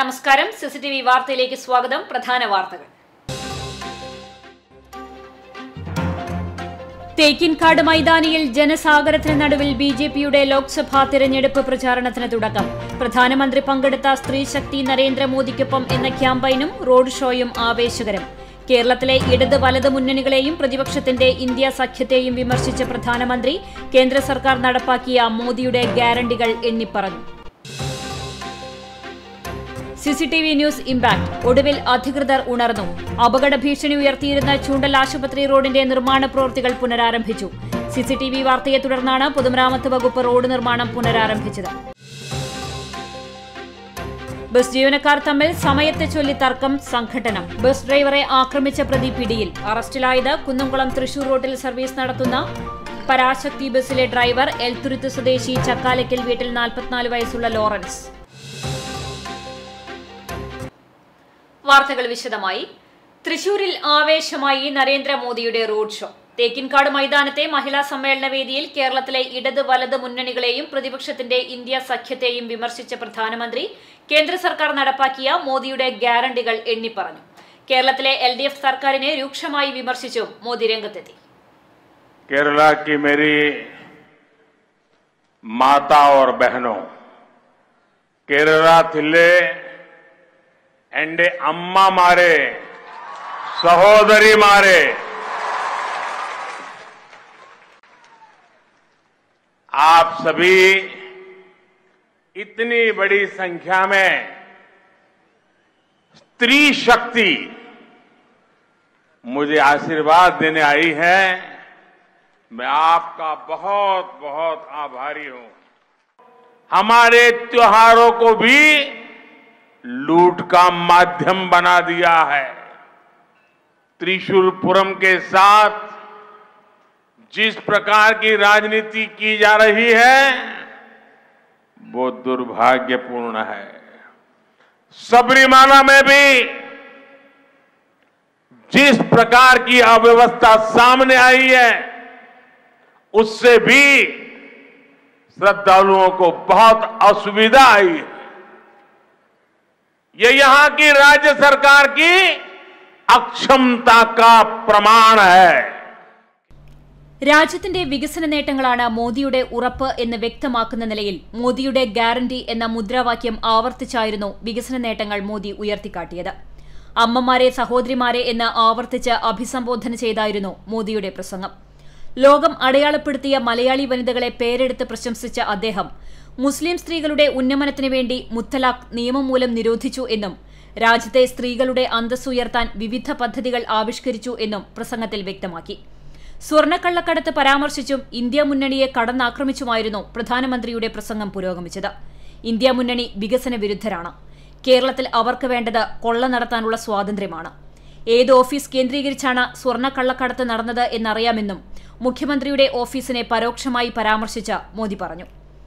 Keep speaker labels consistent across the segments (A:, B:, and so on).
A: നമസ്കാരം സിസിടിവി വാർത്തയിലേക്ക് സ്വാഗതം പ്രധാന വാർത്തകൾ തേക്കിൻകാട് മൈതാനിയിൽ ജനസാഗരത്തിന് നടുവിൽ ബി ജെ പിയുടെ ലോക്സഭാ തിരഞ്ഞെടുപ്പ് പ്രചാരണത്തിന് തുടക്കം പ്രധാനമന്ത്രി പങ്കെടുത്ത സ്ത്രീശക്തി നരേന്ദ്രമോദിക്കൊപ്പം എന്ന ക്യാമ്പയിനും റോഡ് ഷോയും ആവേശകരം കേരളത്തിലെ ഇടത് വലത് മുന്നണികളെയും പ്രതിപക്ഷത്തിന്റെ ഇന്ത്യ സഖ്യത്തെയും വിമർശിച്ച പ്രധാനമന്ത്രി കേന്ദ്ര സർക്കാർ നടപ്പാക്കിയ മോദിയുടെ ഗ്യാരണ്ടികൾ എണ്ണിപ്പറഞ്ഞു സിസിടിവി ന്യൂസ് ഇമ്പാക്ട് ഒടുവിൽ അധികൃതർ ഉണർന്നു അപകട ഭീഷണി ഉയർത്തിയിരുന്ന ചൂണ്ടൽ ആശുപത്രി റോഡിന്റെ നിർമ്മാണ പ്രവൃത്തികൾ പുനരാരംഭിച്ചു സിസിടിവി വാർത്തയെ തുടർന്നാണ് പൊതുമരാമത്ത് വകുപ്പ് റോഡ് നിർമ്മാണം പുനരാരംഭിച്ചത് ബസ് ജീവനക്കാർ തമ്മിൽ സമയത്തെ ചൊല്ലി തർക്കം സംഘട്ടനം ബസ് ഡ്രൈവറെ ആക്രമിച്ച പ്രതി പിടിയിൽ അറസ്റ്റിലായത് കുന്നംകുളം തൃശൂർ റോഡിൽ സർവീസ് നടത്തുന്ന പരാശക്തി ബസ്സിലെ ഡ്രൈവർ എൽത്തുരുത്ത് സ്വദേശി ചക്കാലയ്ക്കൽ വീട്ടിൽ നാൽപ്പത്തിനാല് വയസ്സുള്ള ലോറൻസ് വാർത്തകൾ വിശദമായി തൃശൂരിൽ ആവേശമായി നരേന്ദ്രമോദിയുടെ റോഡ് ഷോ തേക്കിൻകാട് മൈതാനത്തെ മഹിളാ സമ്മേളന വേദിയിൽ കേരളത്തിലെ ഇടത് വലത് മുന്നണികളെയും പ്രതിപക്ഷത്തിന്റെ ഇന്ത്യ സഖ്യത്തെയും വിമർശിച്ച പ്രധാനമന്ത്രി കേന്ദ്ര സർക്കാർ നടപ്പാക്കിയ മോദിയുടെ ഗ്യാരണ്ടികൾ എണ്ണിപ്പറഞ്ഞു കേരളത്തിലെ എൽ ഡി എഫ് സർക്കാരിനെ രൂക്ഷമായി വിമർശിച്ചും മോദി രംഗത്തെത്തി
B: केरला की मेरी माता और बहनों केरला थिल्ले एंडे अम्मा मारे सहोदरी मारे आप सभी इतनी बड़ी संख्या में स्त्री शक्ति मुझे आशीर्वाद देने आई है मैं आपका बहुत बहुत आभारी हूं हमारे त्योहारों को भी लूट का माध्यम बना दिया है त्रिशूलपुरम के साथ जिस प्रकार की राजनीति की जा रही है वो दुर्भाग्यपूर्ण है सबरीमाला में भी जिस प्रकार की अव्यवस्था सामने आई है उससे भी श्रद्धालुओं को बहुत असुविधा आई है ये यहां की राज्य सरकार की अक्षमता का प्रमाण है
A: രാജ്യത്തിന്റെ വികസന നേട്ടങ്ങളാണ് മോദിയുടെ ഉറപ്പ് എന്ന് വ്യക്തമാക്കുന്ന നിലയിൽ മോദിയുടെ ഗ്യാരണ്ടി എന്ന മുദ്രാവാക്യം ആവർത്തിച്ചായിരുന്നു വികസന നേട്ടങ്ങൾ മോദി ഉയർത്തിക്കാട്ടിയത് അമ്മമാരെ സഹോദരിമാരെ എന്ന് ആവർത്തിച്ച് അഭിസംബോധന ചെയ്തായിരുന്നു മോദിയുടെ പ്രസംഗം ലോകം അടയാളപ്പെടുത്തിയ മലയാളി വനിതകളെ പേരെടുത്ത് പ്രശംസിച്ച അദ്ദേഹം മുസ്ലിം സ്ത്രീകളുടെ ഉന്നമനത്തിനു വേണ്ടി മുത്തലാഖ് നിയമം മൂലം നിരോധിച്ചു എന്നും രാജ്യത്തെ സ്ത്രീകളുടെ അന്തസ്സ് ഉയർത്താൻ വിവിധ പദ്ധതികൾ ആവിഷ്കരിച്ചു എന്നും പ്രസംഗത്തിൽ വ്യക്തമാക്കി സ്വർണ്ണക്കള്ളക്കടത്ത് പരാമർശിച്ചും ഇന്ത്യ മുന്നണിയെ കടന്നാക്രമിച്ചുമായിരുന്നു പ്രധാനമന്ത്രിയുടെ പ്രസംഗം പുരോഗമിച്ചത് ഇന്ത്യ മുന്നണി വികസന വിരുദ്ധരാണ് കേരളത്തിൽ അവർക്ക് വേണ്ടത് കൊള്ള നടത്താനുള്ള സ്വാതന്ത്ര്യമാണ് ഏത് ഓഫീസ് കേന്ദ്രീകരിച്ചാണ് സ്വർണ്ണക്കള്ളക്കടത്ത് നടന്നത് എന്നറിയാമെന്നും മുഖ്യമന്ത്രിയുടെ ഓഫീസിനെ പരോക്ഷമായി പരാമർശിച്ച മോദി പറഞ്ഞു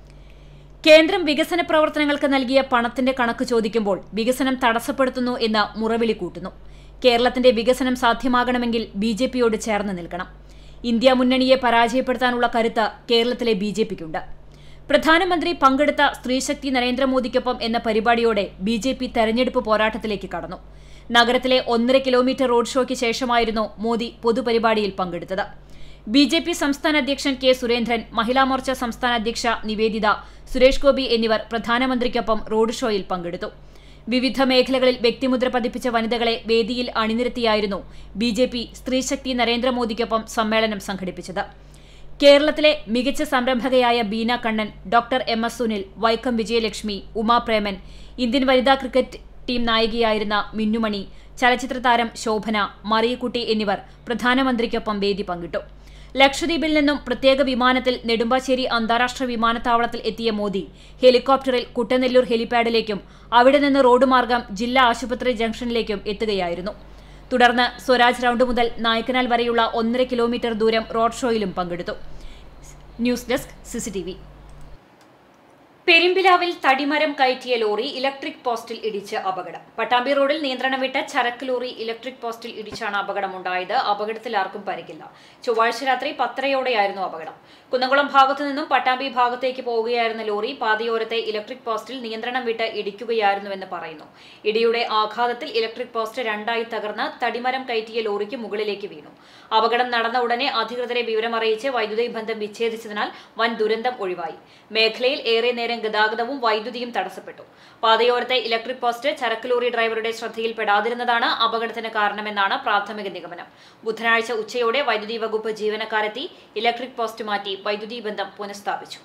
A: കേന്ദ്രം വികസന പ്രവർത്തനങ്ങൾക്ക് നൽകിയ പണത്തിന്റെ കണക്ക് ചോദിക്കുമ്പോൾ വികസനം തടസ്സപ്പെടുത്തുന്നു എന്ന് മുറവിളി കൂട്ടുന്നു കേരളത്തിന്റെ വികസനം സാധ്യമാകണമെങ്കിൽ ബി ജെ പിയോട് ചേർന്ന് നിൽക്കണം ഇന്ത്യ മുന്നണിയെ പരാജയപ്പെടുത്താനുള്ള കരുത്ത് കേരളത്തിലെ ബി ജെ പിക്കുണ്ട് പ്രധാനമന്ത്രി പങ്കെടുത്ത സ്ത്രീശക്തി നരേന്ദ്രമോദിക്കൊപ്പം എന്ന പരിപാടിയോടെ ബി ജെ പി തെരഞ്ഞെടുപ്പ് പോരാട്ടത്തിലേക്ക് കടന്നു നഗരത്തിലെ ഒന്നര കിലോമീറ്റർ റോഡ് ഷോയ്ക്ക് ശേഷമായിരുന്നു മോദി പൊതുപരിപാടിയിൽ പങ്കെടുത്തത് ബി ജെ പി സംസ്ഥാന അധ്യക്ഷൻ കെ സുരേന്ദ്രൻ മഹിളാമോർച്ച സംസ്ഥാന അധ്യക്ഷ നിവേദിത സുരേഷ് ഗോപി എന്നിവർ പ്രധാനമന്ത്രിക്കൊപ്പം റോഡ് ഷോയിൽ പങ്കെടുത്തു വിവിധ മേഖലകളിൽ വ്യക്തിമുദ്ര പതിപ്പിച്ച വനിതകളെ വേദിയിൽ അണിനിരത്തിയായിരുന്നു ബി ജെ പി സ്ത്രീശക്തി നരേന്ദ്രമോദിക്കൊപ്പം സമ്മേളനം സംഘടിപ്പിച്ചത് കേരളത്തിലെ മികച്ച സംരംഭകയായ Beena Kannan doctor M S Sunil Vaikom Vijayalakshmi Uma Preman Indian വനിതാ ക്രിക്കറ്റ് ടീം നായികയായിരുന്ന മിന്നുമണി ചലച്ചിത്ര താരം ശോഭന മറിയക്കുട്ടി എന്നിവർ പ്രധാനമന്ത്രിക്കൊപ്പം വേദി പങ്കിട്ടു ലക്ഷദ്വീപിൽ നിന്നും പ്രത്യേക വിമാനത്തിൽ നെടുമ്പാശ്ശേരി അന്താരാഷ്ട്ര വിമാനത്താവളത്തിൽ എത്തിയ മോദി ഹെലികോപ്റ്ററിൽ കുട്ടനെല്ലൂർ ഹെലിപാഡിലേക്കും അവിടെ നിന്ന് റോഡ് മാർഗം ജില്ലാ ആശുപത്രി ജംഗ്ഷനിലേക്കും എത്തുകയായിരുന്നു തുടർന്ന് സ്വരാജ് റൌണ്ട് മുതൽ നായ്ക്കനാൽ വരെയുള്ള ഒന്നര കിലോമീറ്റർ ദൂരം റോഡ് ഷോയിലും പങ്കെടുത്തു ന്യൂസ് ഡെസ്ക് സിസിടിവി പെരുമ്പിലാവിൽ തടിമരം കയറ്റിയ ലോറി ഇലക്ട്രിക് പോസ്റ്റിൽ ഇടിച്ച് അപകടം പട്ടാമ്പി റോഡിൽ നിയന്ത്രണം വിട്ട ചരക്ക് ലോറി ഇലക്ട്രിക് പോസ്റ്റിൽ ഇടിച്ചാണ് അപകടമുണ്ടായത് അപകടത്തിൽ ആർക്കും പരിക്കില്ല ചൊവ്വാഴ്ച രാത്രി പത്തരയോടെയായിരുന്നു അപകടം കുന്നംകുളം ഭാഗത്തു നിന്നും പട്ടാമ്പി ഭാഗത്തേക്ക് പോവുകയായിരുന്ന ലോറി പാതയോരത്തെ ഇലക്ട്രിക് പോസ്റ്റിൽ നിയന്ത്രണം വിട്ട് ഇടിക്കുകയായിരുന്നുവെന്ന് പറയുന്നു ഇടിയുടെ ആഘാതത്തിൽ ഇലക്ട്രിക് പോസ്റ്റ് രണ്ടായി തകർന്ന് തടിമരം കയറ്റിയ ലോറിക്ക് മുകളിലേക്ക് വീണു അപകടം നടന്ന ഉടനെ അധികൃതരെ വിവരമറിയിച്ച് വൈദ്യുതി ബന്ധം വിച്ഛേദിച്ചതിനാൽ വൻ ദുരന്തം ഒഴിവായി മേഖലയിൽ ഏറെ നേരം ഗതാഗതവും വൈദ്യുതിയും തടസ്സപ്പെട്ടു പാതയോരത്തെ ഇലക്ട്രിക് പോസ്റ്റ് ചരക്ക് ലോറി ഡ്രൈവറുടെ ശ്രദ്ധയിൽപ്പെടാതിരുന്നതാണ് അപകടത്തിന് കാരണമെന്നാണ് പ്രാഥമിക നിഗമനം ബുധനാഴ്ച ഉച്ചയോടെ വൈദ്യുതി വകുപ്പ് ജീവനക്കാരെത്തി ഇലക്ട്രിക് പോസ്റ്റ് മാറ്റി വൈദ്യുതി ബന്ധം പുനഃസ്ഥാപിച്ചു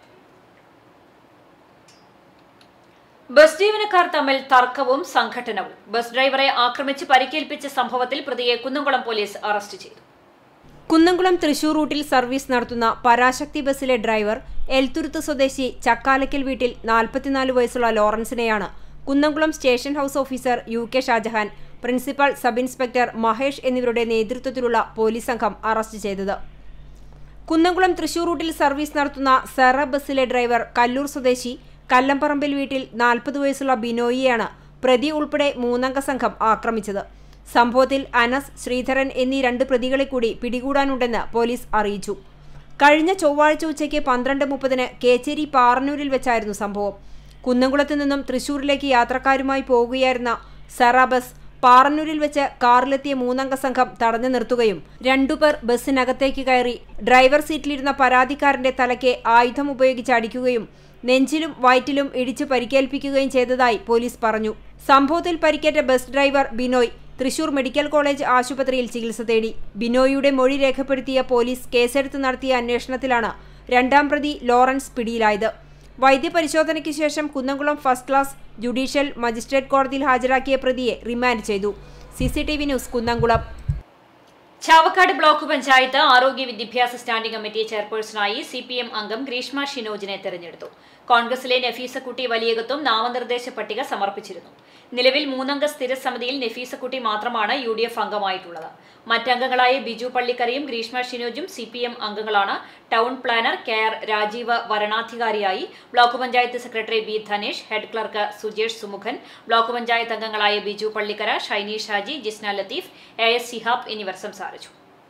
A: ബസ് ജീവനക്കാർ തമ്മിൽ തർക്കവും സംഘട്ടനവും ബസ് ഡ്രൈവറെ ആക്രമിച്ച് പരിക്കേൽപ്പിച്ച സംഭവത്തിൽ പ്രതിയെ കുന്നംകുളം പോലീസ് അറസ്റ്റ് ചെയ്തു
C: കുന്നംകുളം തൃശൂർ റൂട്ടിൽ സർവീസ് നടത്തുന്ന പരാശക്തി ബസ്സിലെ ഡ്രൈവർ എൽത്തുരുത്ത് സ്വദേശി ചക്കാലക്കൽ വീട്ടിൽ നാൽപ്പത്തിനാല് വയസ്സുള്ള ലോറൻസിനെയാണ് Kunnamkulam station house officer U K Shajahan principal sub inspector Mahesh എന്നിവരുടെ നേതൃത്വത്തിലുള്ള പോലീസ് സംഘം അറസ്റ്റ് ചെയ്തത് കുന്നംകുളം തൃശൂർ റൂട്ടിൽ സർവീസ് നടത്തുന്ന സെറ ബസ്സിലെ ഡ്രൈവർ കല്ലൂർ സ്വദേശി കല്ലംപറമ്പിൽ വീട്ടിൽ നാൽപ്പത് വയസ്സുള്ള ബിനോയിയെയാണ് പ്രതി ഉൾപ്പെടെ മൂന്നംഗ സംഘം ആക്രമിച്ചത് സംഭവത്തിൽ അനസ് ശ്രീധരൻ എന്നീ രണ്ട് പ്രതികളെ കൂടി പിടികൂടാനുണ്ടെന്ന് പോലീസ് അറിയിച്ചു കഴിഞ്ഞ ചൊവ്വാഴ്ച ഉച്ചയ്ക്ക് പന്ത്രണ്ട് മുപ്പതിന് കേച്ചേരി പാറന്നൂരിൽ വെച്ചായിരുന്നു സംഭവം കുന്നംകുളത്ത് നിന്നും തൃശൂരിലേക്ക് യാത്രക്കാരുമായി പോകുകയായിരുന്ന സെറ ബസ് പാറന്നൂരിൽ വെച്ച് കാറിലെത്തിയ മൂന്നംഗ സംഘം തടഞ്ഞു നിർത്തുകയും രണ്ടുപേർ ബസ്സിനകത്തേക്ക് കയറി ഡ്രൈവർ സീറ്റിലിരുന്ന പരാതിക്കാരന്റെ തലയ്ക്ക് ആയുധം ഉപയോഗിച്ച് അടിക്കുകയും നെഞ്ചിലും വയറ്റിലും ഇടിച്ചു പരിക്കേൽപ്പിക്കുകയും ചെയ്തതായി പോലീസ് പറഞ്ഞു സംഭവത്തിൽ പരിക്കേറ്റ bus driver Binoy Thrissur medical college ആശുപത്രിയിൽ ചികിത്സ തേടി ബിനോയിയുടെ മൊഴി രേഖപ്പെടുത്തിയ പോലീസ് കേസെടുത്ത് നടത്തിയ അന്വേഷണത്തിലാണ് രണ്ടാം പ്രതി ലോറൻസ് പിടിയിലായത് വൈദ്യപരിശോധനയ്ക്ക് ശേഷം Kunnamkulam first class judicial magistrate കോടതിയിൽ ഹാജരാക്കിയ പ്രതിയെ റിമാൻഡ് ചെയ്തു CCTV news Kunnamkulam
A: Chavakkad block panchayat ആരോഗ്യ വിദ്യാഭ്യാസ സ്റ്റാൻഡിംഗ് കമ്മിറ്റി ചെയർപേഴ്സണായി സി പി എം അംഗം ഗ്രീഷ്മ ഷിനോജിനെ തെരഞ്ഞെടുത്തു കോൺഗ്രസിലെ നഫീസക്കുട്ടി വലിയകത്തും നാമനിർദ്ദേശ പട്ടിക സമർപ്പിച്ചിരുന്നു നിലവിൽ മൂന്നംഗ സ്ഥിരസമിതിയിൽ നഫീസക്കുട്ടി മാത്രമാണ് യു ഡി എഫ് അംഗമായിട്ടുള്ളത് മറ്റംഗങ്ങളായ ബിജു പള്ളിക്കരയും ഗ്രീഷ്മ ഷിനോജും സി പി എം അംഗങ്ങളാണ് town planner K R Rajeev വരണാധികാരിയായി block panchayat secretary B Dhanesh head clerk Sujesh Sumukhan block panchayat അംഗങ്ങളായ ബിജു പള്ളിക്കര ഷൈനി ഷാജി ജിസ്ന ലത്തീഫ് എ എസ് സിഹാബ് എന്നിവർ സംസാരിച്ചു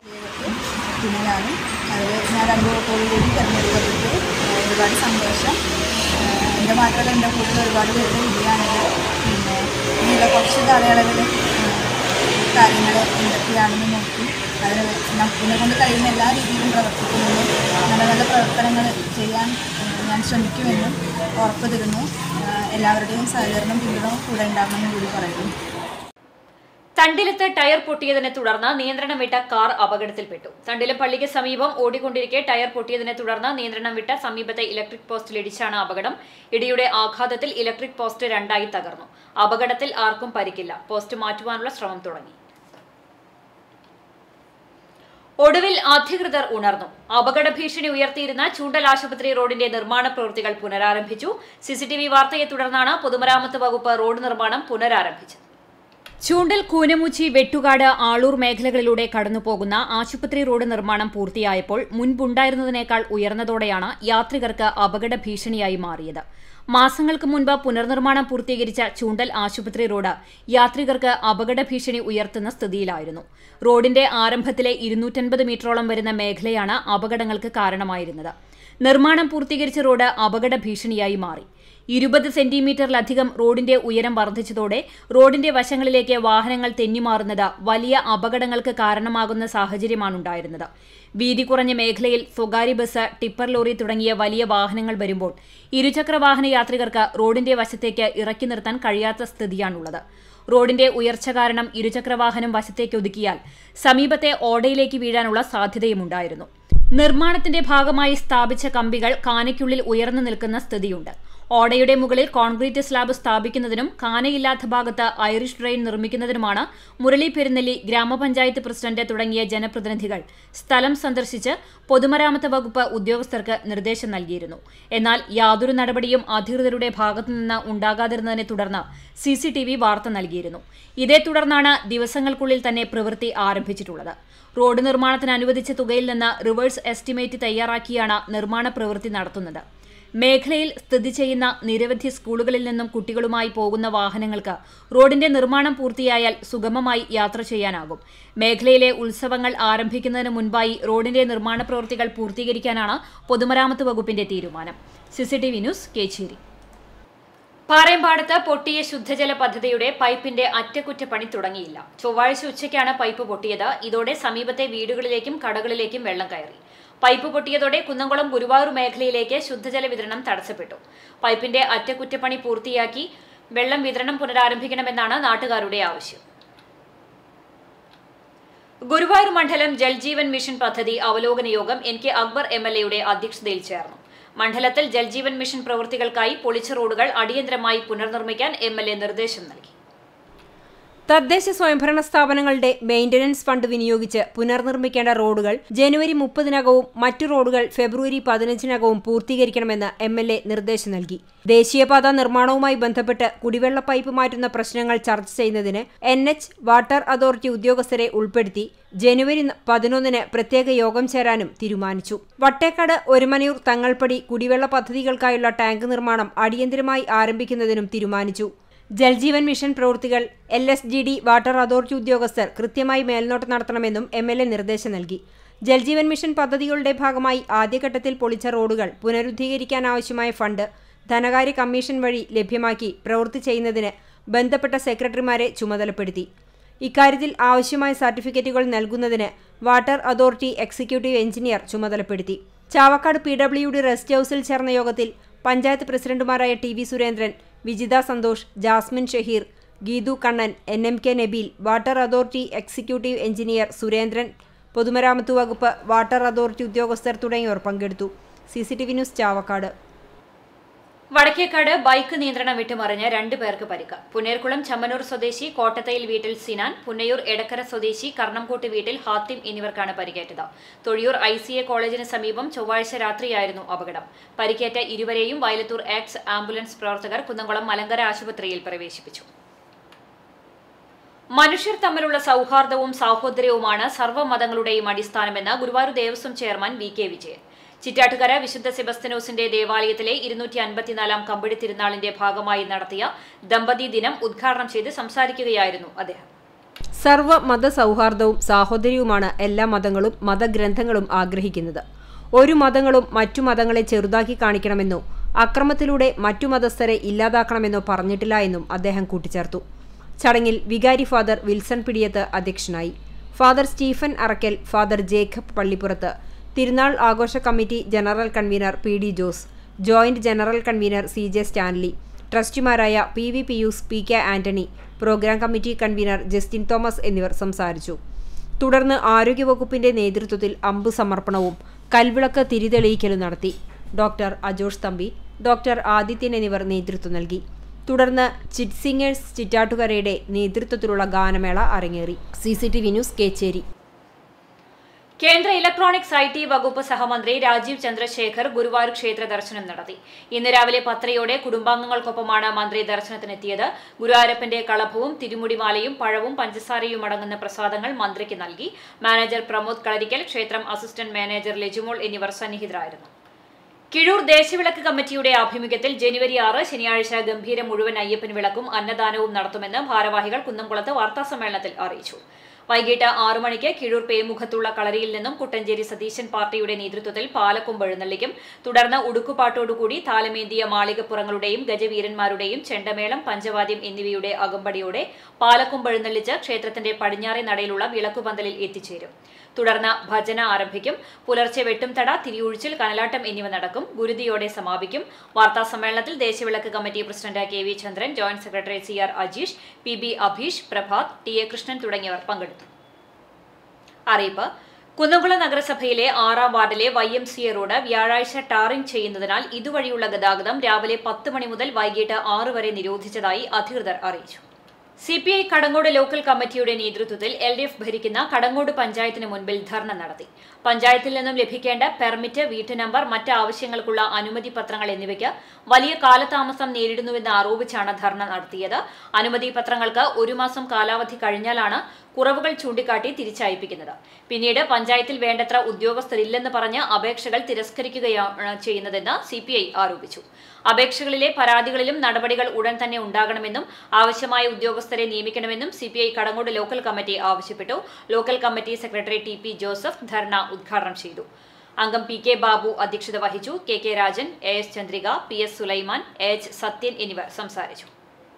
D: പിന്നെയാണ് അതിൽ ഞാൻ രണ്ട് വോട്ടോടുകൂടി തിരഞ്ഞെടുക്കപ്പെട്ടു ഒരുപാട് സന്തോഷം ഏഹ് എൻ്റെ മാത്രമല്ല എൻ്റെ കൂട്ടിൽ ഒരുപാട് പേരുടെ വിധിയാണിത് പിന്നെ ഇനിയുള്ള കുറച്ച് കാലയളവിൽ കാര്യങ്ങൾ എന്തൊക്കെയാണെന്ന് നോക്കി അതിന് എന്നെ കൊണ്ട് കഴിയുന്ന എല്ലാ രീതിയിലും പ്രവർത്തിക്കുമെന്നും നല്ല നല്ല പ്രവർത്തനങ്ങൾ ചെയ്യാൻ ഏഹ് ഞാൻ ശ്രമിക്കുമെന്നും ഉറപ്പ് തരുന്നു ഏഹ് എല്ലാവരുടെയും സഹകരണം പിന്തുണ കൂടെ ഉണ്ടാകുമെന്നും കൂടി പറയുന്നു
A: തണ്ടിലത്ത് ടയർ പൊട്ടിയതിനെ തുടർന്ന് നിയന്ത്രണം വിട്ട കാർ അപകടത്തിൽപ്പെട്ടു തണ്ടിലം പള്ളിക്ക് സമീപം ഓടിക്കൊണ്ടിരിക്കെ ടയർ പൊട്ടിയതിനെ തുടർന്ന് നിയന്ത്രണം വിട്ട സമീപത്തെ ഇലക്ട്രിക് പോസ്റ്റിൽ ഇടിച്ചാണ് അപകടം ഇടിയുടെ ആഘാതത്തിൽ ഇലക്ട്രിക് പോസ്റ്റ് രണ്ടായി തകർന്നു അപകടത്തിൽ ആർക്കും പരിക്കില്ല പോസ്റ്റ് മാറ്റുവാനുള്ള ശ്രമം തുടങ്ങി ഒടുവിൽ അധികൃതർ ഉണർന്നു അപകട ഭീഷണി ഉയർത്തിയിരുന്ന ചൂണ്ടൽ ആശുപത്രി റോഡിന്റെ നിർമ്മാണ പ്രവൃത്തികൾ പുനരാരംഭിച്ചു സിസിടിവി വാർത്തയെ തുടർന്നാണ് പൊതുമരാമത്ത് വകുപ്പ് റോഡ് നിർമ്മാണം പുനരാരംഭിച്ചത് ചൂണ്ടൽ കൂനമുച്ചി വെട്ടുകാട് ആളൂർ മേഖലകളിലൂടെ കടന്നുപോകുന്ന ആശുപത്രി റോഡ് നിർമ്മാണം പൂർത്തിയായപ്പോൾ മുൻപുണ്ടായിരുന്നതിനേക്കാൾ ഉയർന്നതോടെയാണ് യാത്രികർക്ക് അപകട ഭീഷണിയായി മാറിയത് മാസങ്ങൾക്ക് മുൻപ് പുനർനിർമ്മാണം പൂർത്തീകരിച്ച ചൂണ്ടൽ ആശുപത്രി റോഡ് യാത്രികർക്ക് അപകട ഭീഷണി ഉയർത്തുന്ന സ്ഥിതിയിലായിരുന്നു റോഡിന്റെ ആരംഭത്തിലെ ഇരുന്നൂറ്റൻപത് മീറ്ററോളം വരുന്ന മേഖലയാണ് അപകടങ്ങൾക്ക് കാരണമായിരുന്നത് നിർമ്മാണം പൂർത്തീകരിച്ച റോഡ് അപകട ഭീഷണിയായി മാറി ഇരുപത് സെന്റിമീറ്ററിലധികം റോഡിന്റെ ഉയരം വർദ്ധിച്ചതോടെ റോഡിന്റെ വശങ്ങളിലേക്ക് വാഹനങ്ങൾ തെന്നിമാറുന്നത് വലിയ അപകടങ്ങൾക്ക് കാരണമാകുന്ന സാഹചര്യമാണുണ്ടായിരുന്നത് വീതി കുറഞ്ഞ മേഖലയിൽ സ്വകാര്യ ബസ് ടിപ്പർ ലോറി തുടങ്ങിയ വലിയ വാഹനങ്ങൾ വരുമ്പോൾ ഇരുചക്ര വാഹന യാത്രികർക്ക് റോഡിന്റെ വശത്തേക്ക് ഇറക്കി നിർത്താൻ കഴിയാത്ത സ്ഥിതിയാണുള്ളത് റോഡിന്റെ ഉയർച്ച കാരണം ഇരുചക്രവാഹനം വശത്തേക്ക് ഒതുക്കിയാൽ സമീപത്തെ ഓടയിലേക്ക് വീഴാനുള്ള സാധ്യതയുമുണ്ടായിരുന്നു നിർമ്മാണത്തിന്റെ ഭാഗമായി സ്ഥാപിച്ച കമ്പികൾ കാനയ്ക്കുള്ളിൽ ഉയർന്നു നിൽക്കുന്ന സ്ഥിതിയുണ്ട് ഓടയുടെ മുകളിൽ കോൺക്രീറ്റ് സ്ലാബ് സ്ഥാപിക്കുന്നതിനും കാനയില്ലാത്ത ഭാഗത്ത് ഐറിഷ് ഡ്രെയിൻ നിർമ്മിക്കുന്നതിനുമാണ് മുരളി പെരുന്നെല്ലി ഗ്രാമപഞ്ചായത്ത് പ്രസിഡന്റ് തുടങ്ങിയ ജനപ്രതിനിധികൾ സ്ഥലം സന്ദർശിച്ച് പൊതുമരാമത്ത് വകുപ്പ് ഉദ്യോഗസ്ഥർക്ക് നിർദ്ദേശം നൽകിയിരുന്നു എന്നാൽ യാതൊരു നടപടിയും അധികൃതരുടെ ഭാഗത്തുനിന്ന് ഉണ്ടാകാതിരുന്നതിനെ തുടർന്ന് സി സി ടി വി വാർത്ത നൽകിയിരുന്നു ഇതേ തുടർന്നാണ് ദിവസങ്ങൾക്കുള്ളിൽ തന്നെ പ്രവൃത്തി ആരംഭിച്ചിട്ടുള്ളത് റോഡ് നിർമ്മാണത്തിന് അനുവദിച്ച തുകയിൽ നിന്ന് റിവേഴ്സ് എസ്റ്റിമേറ്റ് തയ്യാറാക്കിയാണ് നിർമ്മാണ പ്രവൃത്തി നടത്തുന്നത് മേഖലയിൽ സ്ഥിതി ചെയ്യുന്ന നിരവധി സ്കൂളുകളിൽ നിന്നും കുട്ടികളുമായി പോകുന്ന വാഹനങ്ങൾക്ക് റോഡിന്റെ നിർമ്മാണം പൂർത്തിയായാൽ സുഗമമായി യാത്ര ചെയ്യാനാകും മേഖലയിലെ ഉത്സവങ്ങൾ ആരംഭിക്കുന്നതിന് മുൻപായി റോഡിന്റെ നിർമ്മാണ പ്രവൃത്തികൾ പൂർത്തീകരിക്കാനാണ് പൊതുമരാമത്ത് വകുപ്പിന്റെ തീരുമാനം സിസിടിവി ന്യൂസ് കേച്ചേരി പാറയമ്പാടത്ത് പൊട്ടിയ ശുദ്ധജല പദ്ധതിയുടെ പൈപ്പിന്റെ അറ്റകുറ്റപ്പണി തുടങ്ങിയില്ല ചൊവ്വാഴ്ച ഉച്ചയ്ക്കാണ് പൈപ്പ് പൊട്ടിയത് ഇതോടെ സമീപത്തെ വീടുകളിലേക്കും കടകളിലേക്കും വെള്ളം കയറി പൈപ്പ് പൊട്ടിയതോടെ കുന്നംകുളം ഗുരുവായൂർ മേഖലയിലേക്ക് ശുദ്ധജല വിതരണം തടസ്സപ്പെട്ടു പൈപ്പിന്റെ അറ്റകുറ്റപ്പണി പൂർത്തിയാക്കി വെള്ളം വിതരണം പുനരാരംഭിക്കണമെന്നാണ് നാട്ടുകാരുടെ ആവശ്യം ഗുരുവായൂർ മണ്ഡലം ജൽജീവൻ മിഷൻ പദ്ധതി അവലോകന യോഗം N K Akbar M L എയുടെ അധ്യക്ഷതയിൽ ചേർന്നു മണ്ഡലത്തിൽ ജൽജീവൻ മിഷൻ പ്രവൃത്തികൾക്കായി പൊളിച്ച റോഡുകൾ അടിയന്തരമായി പുനർനിർമ്മിക്കാൻ എം എൽ എ നിർദ്ദേശം നൽകി
C: തദ്ദേശ സ്വയംഭരണ സ്ഥാപനങ്ങളുടെ മെയിന്റനൻസ് ഫണ്ട് വിനിയോഗിച്ച് പുനർനിർമ്മിക്കേണ്ട റോഡുകൾ ജനുവരി മുപ്പതിനകവും മറ്റു റോഡുകൾ ഫെബ്രുവരി പതിനഞ്ചിനകവും പൂർത്തീകരിക്കണമെന്ന് എം എൽ എ നിർദ്ദേശം നൽകി ദേശീയപാത നിർമ്മാണവുമായി ബന്ധപ്പെട്ട് കുടിവെള്ള പൈപ്പ് മാറ്റുന്ന പ്രശ്നങ്ങൾ ചർച്ച ചെയ്യുന്നതിന് എൻ എച്ച് വാട്ടർ അതോറിറ്റി ഉദ്യോഗസ്ഥരെ ഉൾപ്പെടുത്തി ജനുവരി പതിനൊന്നിന് പ്രത്യേക യോഗം ചേരാനും തീരുമാനിച്ചു വട്ടേക്കാട് ഒരുമനയൂർ തങ്ങൾപ്പടി കുടിവെള്ള പദ്ധതികൾക്കായുള്ള ടാങ്ക് നിർമ്മാണം അടിയന്തരമായി ആരംഭിക്കുന്നതിനും തീരുമാനിച്ചു ജൽജീവൻ മിഷൻ പ്രവൃത്തികൾ L S G D water authority ഉദ്യോഗസ്ഥർ കൃത്യമായി മേൽനോട്ടം നടത്തണമെന്നും എം എൽ എ നിർദ്ദേശം നൽകി ജൽജീവൻ മിഷൻ പദ്ധതികളുടെ ഭാഗമായി ആദ്യഘട്ടത്തിൽ പൊളിച്ച റോഡുകൾ പുനരുദ്ധീകരിക്കാനാവശ്യമായ ഫണ്ട് ധനകാര്യ കമ്മീഷൻ വഴി ലഭ്യമാക്കി പ്രവൃത്തി ചെയ്യുന്നതിന് ബന്ധപ്പെട്ട സെക്രട്ടറിമാരെ ചുമതലപ്പെടുത്തി ഇക്കാര്യത്തിൽ ആവശ്യമായ സർട്ടിഫിക്കറ്റുകൾ നൽകുന്നതിന് വാട്ടർ അതോറിറ്റി എക്സിക്യൂട്ടീവ് എഞ്ചിനീയർ ചുമതലപ്പെടുത്തി Chavakkad P W D rest ഹൌസിൽ ചേർന്ന യോഗത്തിൽ പഞ്ചായത്ത് പ്രസിഡന്റുമാരായ T V Surendran Vijitha Santhosh Jasmin Shaheer Geethu Kannan N M K Nabeel water authority executive engineer Surendran പൊതുമരാമത്ത് വകുപ്പ് വാട്ടർ അതോറിറ്റി ഉദ്യോഗസ്ഥർ തുടങ്ങിയവർ പങ്കെടുത്തു C C T V news Chavakkad
A: Vadakkekad bike നിയന്ത്രണം വിട്ടുമറിഞ്ഞ് രണ്ടു പേർക്ക് പരിക്ക് പുന്നേർകുളം ചമ്മനൂർ സ്വദേശി കോട്ടത്തയിൽ വീട്ടിൽ സിനാൻ പുന്നയൂർ എടക്കര സ്വദേശി കർണംകോട്ട് വീട്ടിൽ ഹാത്തിം എന്നിവർക്കാണ് പരിക്കേറ്റത് തൊഴിയൂർ ഐ സി എ കോളേജിന് സമീപം ചൊവ്വാഴ്ച രാത്രിയായിരുന്നു അപകടം പരിക്കേറ്റ ഇരുവരെയും വയലത്തൂർ ആക്സ് ആംബുലൻസ് പ്രവർത്തകർ കുന്നംകുളം മലങ്കര ആശുപത്രിയിൽ പ്രവേശിപ്പിച്ചു മനുഷ്യർ തമ്മിലുള്ള സൗഹാർദ്ദവും സാഹോദര്യവുമാണ് സർവ്വമതങ്ങളുടെയും അടിസ്ഥാനമെന്ന് Guruvayur Devaswom chairman V K Vijayan Chittattukara വിശുദ്ധ സെബസ്തനോസിന്റെ ദേവാലയത്തിലെ ഇരുന്നൂറ്റി അൻപത്തിനാലാം കമ്പടി തിരുനാളിന്റെ ഭാഗമായി നടത്തിയ ദമ്പതി ദിനം ഉദ്ഘാടനം ചെയ്ത് സംസാരിക്കുകയായിരുന്നു അദ്ദേഹം
C: സർവ്വ മത സൗഹാർദ്ദവും സാഹോദര്യവുമാണ് എല്ലാ മതങ്ങളും മതഗ്രന്ഥങ്ങളും ആഗ്രഹിക്കുന്നത് ഒരു മതങ്ങളും മറ്റു മതങ്ങളെ ചെറുതാക്കി കാണിക്കണമെന്നോ അക്രമത്തിലൂടെ മറ്റു മതസ്ഥരെ ഇല്ലാതാക്കണമെന്നോ പറഞ്ഞിട്ടില്ല എന്നും അദ്ദേഹം കൂട്ടിച്ചേർത്തു ചടങ്ങിൽ വികാരി ഫാദർ വിൽസൺ പിടിയത്ത് അധ്യക്ഷനായി father Stephen Arakkal father Jacob Pallippurath തിരുനാൾ ആഘോഷ committee general convener P D Jose joint general convener C J Stanley ട്രസ്റ്റിമാരായ P V Pius P K Antony programme committee convener Justin Thomas എന്നിവർ സംസാരിച്ചു തുടർന്ന് ആരോഗ്യവകുപ്പിന്റെ നേതൃത്വത്തിൽ അമ്പ് സമർപ്പണവും കൽവിളക്ക് തിരിതെളിയിക്കലും നടത്തി ഡോക്ടർ അജോഷ് തമ്പി ഡോക്ടർ ആദിത്യൻ എന്നിവർ നേതൃത്വം നൽകി തുടർന്ന് ചിറ്റ് സിംഗേഴ്സ് ചിറ്റാട്ടുകരയുടെ നേതൃത്വത്തിലുള്ള ഗാനമേള അരങ്ങേറി C C T V news Kechery
A: കേന്ദ്ര ഇലക്ട്രോണിക്സ് ഐ ടി വകുപ്പ് സഹമന്ത്രി രാജീവ് ചന്ദ്രശേഖർ ഗുരുവായൂർ ക്ഷേത്ര ദർശനം നടത്തി ഇന്ന് രാവിലെ പത്തരയോടെ കുടുംബാംഗങ്ങൾക്കൊപ്പമാണ് മന്ത്രി ദർശനത്തിനെത്തിയത് ഗുരുവായൂരപ്പന്റെ കളഭവും തിരുമുടിമാലയും പഴവും പഞ്ചസാരയും അടങ്ങുന്ന പ്രസാദങ്ങൾ മന്ത്രിക്ക് നൽകി മാനേജർ പ്രമോദ് കളരിക്കൽ ക്ഷേത്രം അസിസ്റ്റന്റ് മാനേജർ ലജുമോൾ എന്നിവർ സന്നിഹിതരായിരുന്നു കിഴൂർ ദേശവിളക്ക് കമ്മിറ്റിയുടെ ആഭിമുഖ്യത്തിൽ ജനുവരി ആറ് ശനിയാഴ്ച ഗംഭീര മുഴുവൻ അയ്യപ്പൻ വിളക്കും അന്നദാനവും നടത്തുമെന്ന് ഭാരവാഹികൾ കുന്നംകുളത്ത് വാർത്താസമ്മേളനത്തിൽ അറിയിച്ചു വൈകിട്ട് ആറു മണിക്ക് കിഴൂർ പേമുഖത്തുള്ള കളരിയിൽ നിന്നും കുട്ടഞ്ചേരി സതീശൻ പാർട്ടിയുടെ നേതൃത്വത്തിൽ പാലക്കൊമ്പ് എഴുന്നള്ളിക്കും തുടർന്ന് ഉടുക്കുപാട്ടോടുകൂടി താലമേന്തിയ മാളികപ്പുറങ്ങളുടെയും ഗജവീരന്മാരുടെയും ചെണ്ടമേളം പഞ്ചവാദ്യം എന്നിവയുടെ അകമ്പടിയോടെ പാലക്കൊമ്പ് എഴുന്നള്ളിച്ച് ക്ഷേത്രത്തിന്റെ പടിഞ്ഞാറെ നടയിലുള്ള വിളക്കുപന്തലിൽ എത്തിച്ചേരും തുടർന്ന് ഭജന ആരംഭിക്കും പുലർച്ചെ വെട്ടുംതട തിരിയൊഴിച്ചിൽ കനലാട്ടം എന്നിവ നടക്കും ഗുരുതിയോടെ സമാപിക്കും വാർത്താ സമ്മേളനത്തിൽ ദേശവിളക്ക് committee president K V Chandran joint secretary C R Ajeesh P B Abheesh Prabhath T A Krishnan തുടങ്ങിയവർ പങ്കെടുത്തു അറിയിപ്പ് കുന്നംകുളം നഗരസഭയിലെ ആറാം വാർഡിലെ Y M C A road വ്യാഴാഴ്ച ടാറിംഗ് ചെയ്യുന്നതിനാൽ ഇതുവഴിയുള്ള ഗതാഗതം രാവിലെ പത്ത് മണി മുതൽ വൈകിട്ട് ആറ് വരെ നിരോധിച്ചതായി അധികൃതർ അറിയിച്ചു C P I Kadangode local കമ്മിറ്റിയുടെ നേതൃത്വത്തിൽ എൽ ഡി എഫ് ഭരിക്കുന്ന കടങ്ങോട് പഞ്ചായത്തിന് മുൻപിൽ ധർണ നടത്തി പഞ്ചായത്തിൽ നിന്നും ലഭിക്കേണ്ട പെർമിറ്റ് വീട്ടു നമ്പർ മറ്റ് ആവശ്യങ്ങൾക്കുള്ള അനുമതി പത്രങ്ങൾ എന്നിവയ്ക്ക് വലിയ കാലതാമസം നേരിടുന്നുവെന്ന് ആരോപിച്ചാണ് ധർണ നടത്തിയത് അനുമതി പത്രങ്ങൾക്ക് ഒരു മാസം കാലാവധി കഴിഞ്ഞാലാണ് കുറവുകൾ ചൂണ്ടിക്കാട്ടി തിരിച്ചയപ്പിക്കുന്നത് പിന്നീട് പഞ്ചായത്തിൽ വേണ്ടത്ര ഉദ്യോഗസ്ഥരില്ലെന്ന് പറഞ്ഞ് അപേക്ഷകൾ തിരസ്കരിക്കുകയാണ് ചെയ്യുന്നതെന്ന് സി ആരോപിച്ചു അപേക്ഷകളിലെ പരാതികളിലും നടപടികൾ ഉടൻ തന്നെ ഉണ്ടാകണമെന്നും ആവശ്യമായ ഉദ്യോഗസ്ഥരെ നിയമിക്കണമെന്നും C P I Kadangode local committee ആവശ്യപ്പെട്ടു local committee secretary T P Joseph dharna ഉദ്ഘാടനം ചെയ്തു അംഗം പി കെ ബാബു അധ്യക്ഷത വഹിച്ചു K K Rajan A S Chandrika P S Sulaiman A H Sathyan എന്നിവർ സംസാരിച്ചു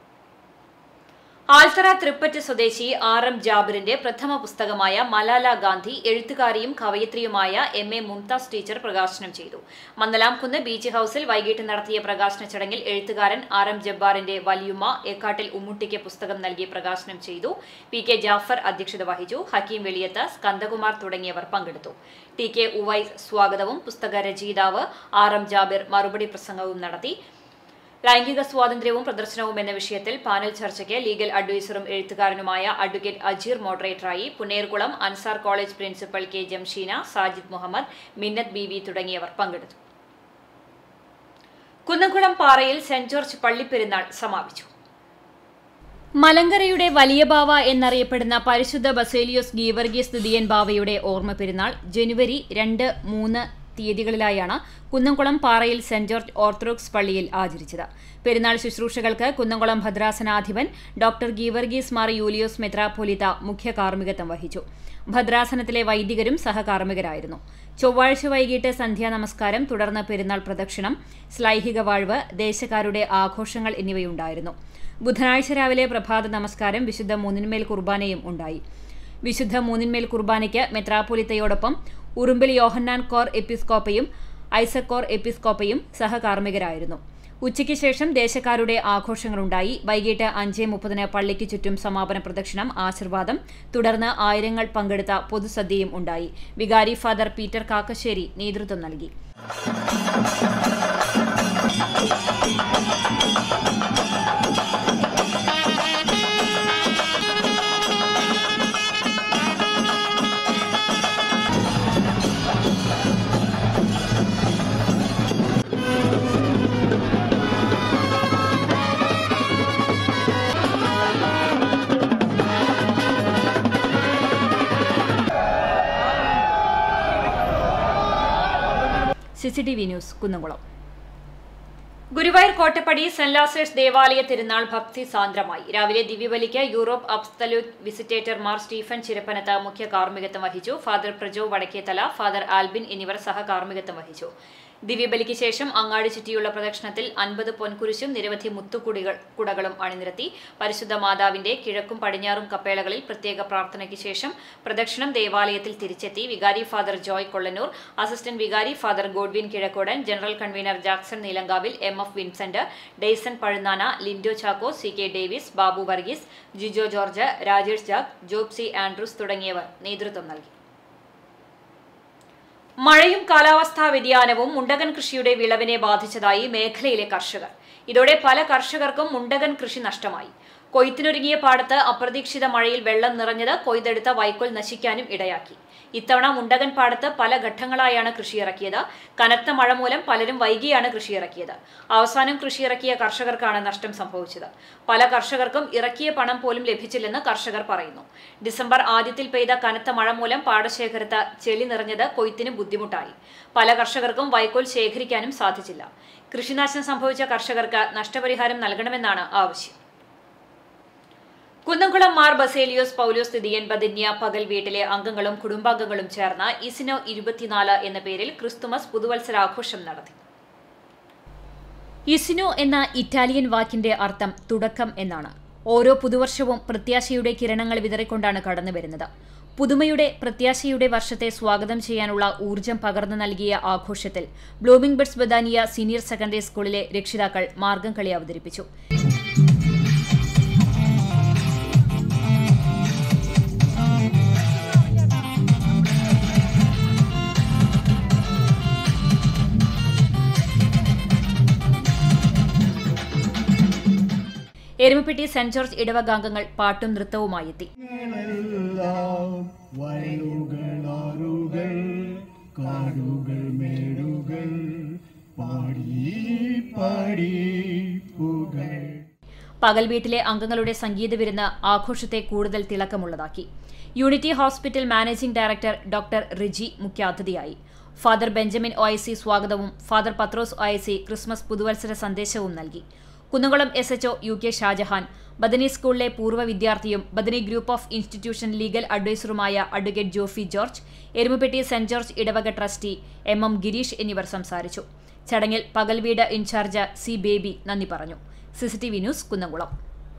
A: ആൽത്തറ തൃപ്പറ്റ് സ്വദേശി ആർ എം ജാബിറിന്റെ പ്രഥമ പുസ്തകമായ മലാല ഗാന്ധി എഴുത്തുകാരിയും കവയിത്രിയുമായ എം എ മുംതാസ് ടീച്ചർ പ്രകാശനം ചെയ്തു മന്ദലാംകുന്ന് ബീച്ച് ഹൌസിൽ വൈകിട്ട് നടത്തിയ പ്രകാശന ചടങ്ങിൽ എഴുത്തുകാരൻ ആർ എം ജബ്ബാറിന്റെ വലിയുമ്മ ഏക്കാട്ടിൽ ഉമ്മുട്ടിക്ക് പുസ്തകം നൽകി പ്രകാശനം ചെയ്തു പി കെ ജാഫർ അധ്യക്ഷത വഹിച്ചു ഹക്കീം വെളിയത്ത് സ്കന്ദകുമാർ തുടങ്ങിയവർ പങ്കെടുത്തു ടി കെ ഉവൈസ് സ്വാഗതവും പുസ്തക രചയിതാവ് ആർ എം ജാബിർ മറുപടി പ്രസംഗവും നടത്തി ലൈംഗിക സ്വാതന്ത്ര്യവും പ്രദർശനവും എന്ന വിഷയത്തിൽ പാനൽ ചർച്ചയ്ക്ക് ലീഗൽ അഡ്വൈസറും എഴുത്തുകാരനുമായ അഡ്വക്കേറ്റ് അജീർ മോഡറേറ്ററായി Punnayurkulam Ansar college principal K Jamsheena Sajid Muhammad Minnath B V തുടങ്ങിയവർ പങ്കെടുത്തു കുന്നംകുളം പാറയിൽ സെന്റ് ജോർജ് പള്ളിപ്പെരുന്നാൾ സമാപിച്ചു മലങ്കരയുടെ വലിയ ബാവ എന്നറിയപ്പെടുന്ന പരിശുദ്ധ ബസേലിയോസ് ഗീവർഗീസ് തുതിയൻ ബാവയുടെ ഓർമ്മ പെരുന്നാൾ ജനുവരി രണ്ട് മൂന്ന് തീയതികളിലായാണ് കുന്നംകുളം പാറയിൽ സെന്റ് ജോർജ് ഓർത്തഡോക്സ് പള്ളിയിൽ ആചരിച്ചത് പെരുന്നാൾ ശുശ്രൂഷകൾക്ക് കുന്നംകുളം ഭദ്രാസനാധിപൻ ഡോക്ടർ ഗീവർഗീസ് മാർ യൂലിയോസ് മെത്രാപ്പോലിത്ത മുഖ്യ കാർമ്മികത്വം വഹിച്ചു ഭദ്രാസനത്തിലെ വൈദികരും സഹകാർമ്മികരായിരുന്നു ചൊവ്വാഴ്ച വൈകിട്ട് സന്ധ്യാ നമസ്കാരം തുടർന്ന് പെരുന്നാൾ പ്രദക്ഷിണം ശ്ലൈഹിക വാഴ്വ് ദേശക്കാരുടെ ആഘോഷങ്ങൾ എന്നിവയുണ്ടായിരുന്നു ബുധനാഴ്ച രാവിലെ പ്രഭാത നമസ്കാരം വിശുദ്ധ മൂന്നിന്മേൽ കുർബാനയും ഉണ്ടായി വിശുദ്ധ മൂന്നിന്മേൽ കുർബാനയ്ക്ക് മെത്രാപ്പൊലിത്തയോടൊപ്പം ഉറുമ്പിൽ യോഹന്നാൻ കോർ എപ്പിസ്കോപ്പയും ഐസക് കോർ എപ്പിസ്കോപ്പയും സഹകാർമ്മികരായിരുന്നു ഉച്ചയ്ക്ക് ശേഷം ദേശക്കാരുടെ ആഘോഷങ്ങളുണ്ടായി വൈകിട്ട് അഞ്ച് മുപ്പതിന് പള്ളിക്ക് ചുറ്റും സമാപന പ്രദക്ഷിണം ആശീർവാദം തുടർന്ന് ആയിരങ്ങൾ പങ്കെടുത്ത പൊതുസദ്യയും ഉണ്ടായി വികാരി ഫാദർ പീറ്റർ കാക്കശ്ശേരി നേതൃത്വം നൽകി CCTV news Kunnamkulam Guruvayur Kottappadi saint Lazar's ദേവാലയ തിരുനാൾ ഭക്തി സാന്ദ്രമായി രാവിലെ ദിവ്യബലിക്ക് യൂറോപ്പ് അബ്സ്തലൂത്ത് വിസിറ്റേറ്റർ മാർ സ്റ്റീഫൻ ചിരപ്പനത്ത് മുഖ്യ കാർമ്മികത്വം വഹിച്ചു father Prajo Vadakkethala father Albin എന്നിവർ സഹകാർമ്മികത്വം വഹിച്ചു ദിവ്യബലിക്ക് ശേഷം അങ്ങാടി ചുറ്റിയുള്ള പ്രദക്ഷിണത്തിൽ അൻപത് പൊൻകുരിശും നിരവധി മുത്തുകുടികൾ കുടകളും അണിനിരത്തി പരിശുദ്ധ മാതാവിന്റെ കിഴക്കും പടിഞ്ഞാറും കപ്പേളകളിൽ പ്രത്യേക പ്രാർത്ഥനയ്ക്ക് ശേഷം പ്രദക്ഷിണം ദേവാലയത്തിൽ തിരിച്ചെത്തി വികാരി ഫാദർ ജോയ് കൊള്ളന്നൂർ അസിസ്റ്റന്റ് വികാരി father Godwin Kizhakkodan general convener Jackson Neelankavil M F Vincent Dayson Pazhunnana Lindo Chacko C K Davis Babu Varghese Jijo George Rajesh ജാഗ് ജോബ് സി ആൻഡ്രൂസ് തുടങ്ങിയവർ നേതൃത്വം നൽകി മഴയും കാലാവസ്ഥാ വ്യതിയാനവും മുണ്ടകൻ കൃഷിയുടെ വിളവിനെ ബാധിച്ചതായി മേഖലയിലെ കർഷകർ ഇതോടെ പല കർഷകർക്കും മുണ്ടകൻ കൃഷി നഷ്ടമായി കൊയ്ത്തിനൊരുങ്ങിയ പാടത്ത് അപ്രതീക്ഷിത മഴയിൽ വെള്ളം നിറഞ്ഞത് കൊയ്തെടുത്ത വൈക്കോൽ നശിക്കാനും ഇടയാക്കി ഇത്തവണ മുണ്ടകൻ പാടത്ത് പല ഘട്ടങ്ങളായാണ് കൃഷിയിറക്കിയത് കനത്ത മഴ മൂലം പലരും വൈകിയാണ് കൃഷിയിറക്കിയത് അവസാനം കൃഷിയിറക്കിയ കർഷകർക്കാണ് നഷ്ടം സംഭവിച്ചത് പല കർഷകർക്കും ഇറക്കിയ പണം പോലും ലഭിച്ചില്ലെന്ന് കർഷകർ പറയുന്നു ഡിസംബർ ആദ്യത്തിൽ പെയ്ത കനത്ത മഴ മൂലം പാടശേഖരത്ത് ചെളി നിറഞ്ഞത് കൊയ്ത്തിന് ബുദ്ധിമുട്ടായി പല കർഷകർക്കും വൈക്കോൽ ശേഖരിക്കാനും സാധിച്ചില്ല കൃഷിനാശം സംഭവിച്ച കർഷകർക്ക് നഷ്ടപരിഹാരം നൽകണമെന്നാണ് ആവശ്യം കുന്നംകുളം മാർ ബസേലിയോസ് പൗലോസ് സ്ഥിതിയൻ ബദിന്യ പകൽ വീട്ടിലെ അംഗങ്ങളും കുടുംബാംഗങ്ങളും ചേർന്ന് ഇസിനോ ഇരുപത്തിനാല് എന്ന പേരിൽ ക്രിസ്തുമസ് പുതുവത്സരാഘോഷം നടത്തി ഇസിനോ എന്ന ഇറ്റാലിയൻ വാക്കിന്റെ അർത്ഥം തുടക്കം എന്നാണ് ഓരോ പുതുവർഷവും പ്രത്യാശയുടെ കിരണങ്ങൾ വിതറിക്കൊണ്ടാണ് കടന്നുവരുന്നത് പുതുമയുടെ പ്രത്യാശയുടെ വർഷത്തെ സ്വാഗതം ചെയ്യാനുള്ള ഊർജം പകർന്നു നൽകിയ ആഘോഷത്തിൽ blooming buds Bethania senior secondary സ്കൂളിലെ രക്ഷിതാക്കൾ മാർഗം കളി അവതരിപ്പിച്ചു എരുമപ്പെട്ടി സെന്റ് ജോർജ് ഇടവകാംഗങ്ങൾ പാട്ടും നൃത്തവുമായി എത്തി
E: എല്ലാം വയലുകളാറുകൾ കാടുകൾ മേടുകൾ പാടി പാടി പുകൾ
A: പകൽ വീട്ടിലെ അംഗങ്ങളുടെ സംഗീത വിരുന്ന് ആഘോഷത്തെ കൂടുതൽ തിളക്കമുള്ളതാക്കി unity hospital managing director doctor Riji മുഖ്യാതിഥിയായി father Benjamin O I C സ്വാഗതവും father Pathros O I C Christmas പുതുവത്സര സന്ദേശവും നൽകി Kunnamkulam S HO U K Shajahan Bethany സ്കൂളിലെ പൂർവ്വ വിദ്യാർത്ഥിയും Bethany group of institution legal അഡ്വൈസറുമായ advocate Jofy George Erumapetty saint George ഇടവക ട്രസ്റ്റി എം എം ഗിരീഷ് എന്നിവർ സംസാരിച്ചു ചടങ്ങിൽ പകൽവീട് ഇൻചാർജ് സി ബേബി നന്ദി പറഞ്ഞു സിസിടിവി ന്യൂസ് കുന്നംകുളം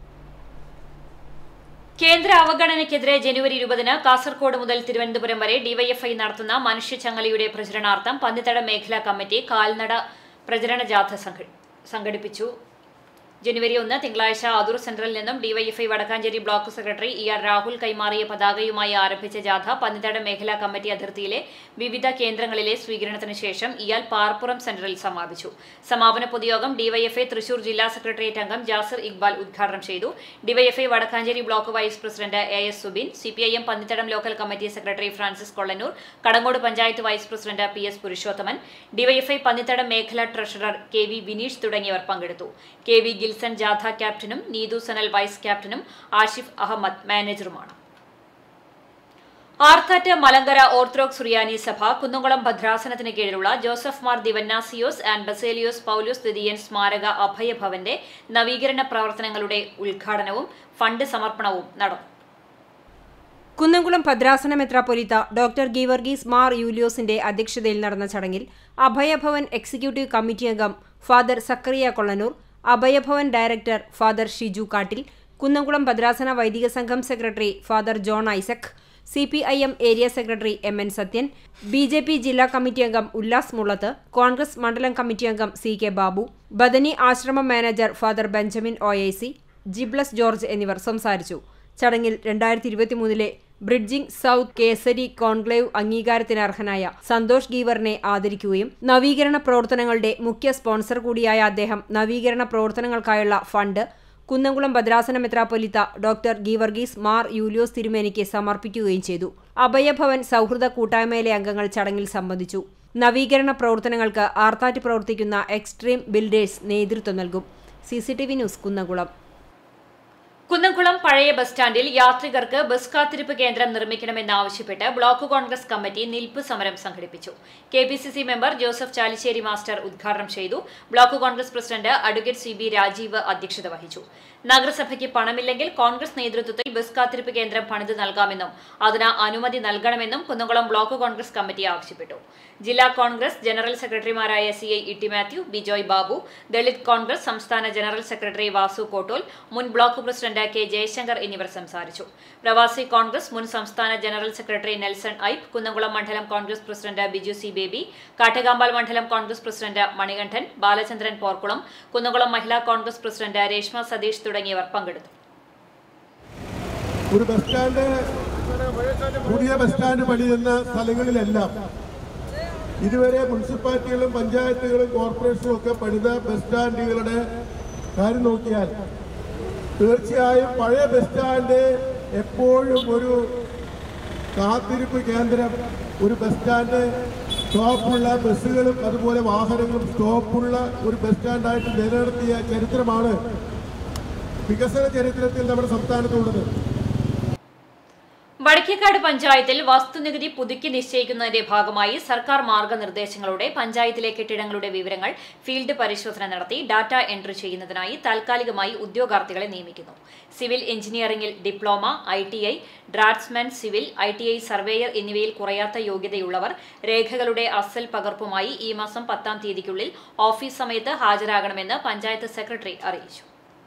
A: കേന്ദ്ര അവഗണനയ്ക്കെതിരെ ജനുവരി ഇരുപതിന് കാസർകോട് മുതൽ തിരുവനന്തപുരം വരെ ഡിവൈഎഫ്ഐ നടത്തുന്ന മനുഷ്യച്ചങ്ങലയുടെ പ്രചരണാർത്ഥം പന്നിത്തട മേഖലാ കമ്മിറ്റി കാൽനട പ്രചരണ ജാഥ സംഘ- സംഘടിപ്പിച്ചു ജനുവരി ഒന്ന് തിങ്കളാഴ്ച അദൂർ സെന്ററിൽ നിന്നും DYFI Vadakkanchery block secretary E R Rahul കൈമാറിയ പതാകയുമായി ആരംഭിച്ച ജാഥ പന്നിത്തട മേഖലാ കമ്മിറ്റി അതിർത്തിയിലെ വിവിധ കേന്ദ്രങ്ങളിലെ സ്വീകരണത്തിന് ശേഷം ഇയാൾ പാർപ്പുറം സെന്ററിൽ സമാപിച്ചു സമാപന പൊതുയോഗം ഡിവൈഎഫ്ഐ തൃശൂർ ജില്ലാ സെക്രട്ടേറിയറ്റ് അംഗം ജാസിർ ഇക്ബാൽ ഉദ്ഘാടനം ചെയ്തു DYFI Vadakkanchery block vice president A S Subin CPIM Pannithadam local committee secretary Francis Kollannur Kadangode panchayat vice president P S Purushothaman DYFI Pannithadam മേഖലാ ട്രഷറർ കെ വി വിനീഷ് തുടങ്ങിയവർ പങ്കെടുത്തു കെ വി ഗിൽസൺ ജാഥ ക്യാപ്റ്റനും നീതു സനൽ വൈസ് ക്യാപ്റ്റനും ആഷിഫ് അഹമ്മദ് മാനേജറുമാണ് ആർത്താറ്റ് മലങ്കര ഓർത്തഡോക്സ് സുറിയാനി സഭ കുന്നംകുളം ഭദ്രാസനത്തിന് കീഴിലുള്ള Joseph Mar Dionysius and Baselios Paulose ദ്വിതീയൻ സ്മാരക അഭയഭവന്റെ നവീകരണ പ്രവർത്തനങ്ങളുടെ ഉദ്ഘാടനവും ഫണ്ട് സമർപ്പണവും നടന്നു
C: കുന്നംകുളം ഭദ്രാസന മെത്രാപ്പൊലിത്ത ഡോക്ടർ ഗീവർഗീസ് മാർ യൂലിയോസിന്റെ അധ്യക്ഷതയിൽ നടന്ന ചടങ്ങിൽ അഭയഭവൻ എക്സിക്യൂട്ടീവ് കമ്മിറ്റി അംഗം father Zachariah Kollannur Abhayabhavan director father Shiju Kattil Kunnamkulam ഭദ്രാസന വൈദിക സംഘം secretary father John Isaac C P I M area secretary M N Sathyan B J P ജില്ലാ കമ്മിറ്റി അംഗം ഉല്ലാസ് മുള്ളത്ത് കോൺഗ്രസ് മണ്ഡലം കമ്മിറ്റി അംഗം C K Babu Bethany Ashram manager father Benjamin O A C Jiblas George എന്നിവർ സംസാരിച്ചു ചടങ്ങിൽ രണ്ടായിരത്തി ഇരുപത്തിമൂന്നിലെ ബ്രിഡ്ജിംഗ് സൗത്ത് കേസരി കോൺക്ലേവ് അംഗീകാരത്തിന് അർഹനായ സന്തോഷ് ഗീവറിനെ ആദരിക്കുകയും നവീകരണ പ്രവർത്തനങ്ങളുടെ മുഖ്യ സ്പോൺസർ കൂടിയായ അദ്ദേഹം നവീകരണ പ്രവർത്തനങ്ങൾക്കായുള്ള ഫണ്ട് കുന്നംകുളം ഭദ്രാസന മെത്രാപ്പൊലിത്ത ഡോക്ടർ ഗീവർഗീസ് മാർ യൂലിയോസ് തിരുമേനിക്ക് സമർപ്പിക്കുകയും ചെയ്തു അഭയഭവൻ സൗഹൃദ കൂട്ടായ്മയിലെ അംഗങ്ങൾ ചടങ്ങിൽ സംബന്ധിച്ചു നവീകരണ പ്രവർത്തനങ്ങൾക്ക് ആർത്താറ്റ് പ്രവർത്തിക്കുന്ന എക്സ്ട്രീം ബിൽഡേഴ്സ് നേതൃത്വം നൽകും സിസിടിവി ന്യൂസ് കുന്നംകുളം
A: കുന്നംകുളം പഴയ ബസ് സ്റ്റാൻഡിൽ യാത്രികർക്ക് ബസ് കാത്തിരിപ്പ് കേന്ദ്രം നിർമ്മിക്കണമെന്നാവശ്യപ്പെട്ട് ബ്ലോക്ക് കോൺഗ്രസ് കമ്മിറ്റി നിൽപ്പ് സമരം സംഘടിപ്പിച്ചു K P C C member Joseph Chalissery master ഉദ്ഘാടനം ചെയ്തു block Congress president advocate C B Rajeev അധ്യക്ഷത വഹിച്ചു നഗരസഭയ്ക്ക് പണമില്ലെങ്കിൽ കോൺഗ്രസ് നേതൃത്വത്തിൽ ബസ് കാത്തിരിപ്പ് കേന്ദ്രം പണിത് നൽകാമെന്നും അതിന് അനുമതി നൽകണമെന്നും കുന്നംകുളം ബ്ലോക്ക് കോൺഗ്രസ് കമ്മിറ്റി ആവശ്യപ്പെട്ടു ജില്ലാ കോൺഗ്രസ് ജനറൽ സെക്രട്ടറിമാരായ C I Itty Mathew Bijoy Babu Dalit Congress സംസ്ഥാന ജനറൽ സെക്രട്ടറി വാസു കോട്ടോൽ മുൻ ബ്ലോക്ക് പ്രസിഡന്റ് കെ ജയശങ്കർ എന്നിവർ സംസാരിച്ചു പ്രവാസി കോൺഗ്രസ് മുൻ സംസ്ഥാന general secretary Nelson Ipe Kunnamkulam മണ്ഡലം Congress president Biju C Baby Kattakampal മണ്ഡലം കോൺഗ്രസ് പ്രസിഡന്റ് മണികണ്ഠൻ ബാലചന്ദ്രൻ പോർക്കുളം കുന്നംകുളം മഹിളാ കോൺഗ്രസ് പ്രസിഡന്റ് രേഷ്മ സതീഷ് തുടങ്ങിയവർ പങ്കെടുത്തു
F: ഒരു ബസ് സ്റ്റാൻഡ് പുതിയ ബസ് സ്റ്റാൻഡ് പണിയുന്ന സ്ഥലങ്ങളിലെല്ലാം ഇതുവരെ മുനിസിപ്പാലിറ്റികളും പഞ്ചായത്തുകളും കോർപ്പറേഷനും ഒക്കെ പണിത ബസ് സ്റ്റാൻഡുകളുടെ കാര്യം നോക്കിയാൽ തീർച്ചയായും പഴയ ബസ് സ്റ്റാൻഡ് എപ്പോഴും ഒരു കാത്തിരിപ്പ് കേന്ദ്രം ഒരു ബസ് സ്റ്റാൻഡ് സ്റ്റോപ്പുള്ള ബസ്സുകളും അതുപോലെ വാഹനങ്ങളും സ്റ്റോപ്പുള്ള ഒരു ബസ് സ്റ്റാൻഡായിട്ട് നിലനിർത്തിയ ചരിത്രമാണ് വികസന ചരിത്രത്തിൽ നമ്മുടെ സംസ്ഥാനത്തുള്ളത്
A: വടക്കേക്കാട് പഞ്ചായത്തിൽ വസ്തുനികുതി പുതുക്കി നിശ്ചയിക്കുന്നതിന്റെ ഭാഗമായി സർക്കാർ മാർഗനിർദ്ദേശങ്ങളോടെ പഞ്ചായത്തിലെ കെട്ടിടങ്ങളുടെ വിവരങ്ങൾ ഫീൽഡ് പരിശോധന നടത്തി ഡാറ്റ എൻട്രി ചെയ്യുന്നതിനായി താൽക്കാലികമായി ഉദ്യോഗാർത്ഥികളെ നിയമിക്കുന്നു സിവിൽ എഞ്ചിനീയറിംഗിൽ diploma I T I draughtsman civil I T I surveyor എന്നിവയിൽ കുറയാത്ത യോഗ്യതയുള്ളവർ രേഖകളുടെ അസൽ പകർപ്പുമായി ഈ മാസം പത്താം തീയതിക്കുള്ളിൽ ഓഫീസ് സമയത്ത് ഹാജരാകണമെന്ന് പഞ്ചായത്ത് സെക്രട്ടറി അറിയിച്ചു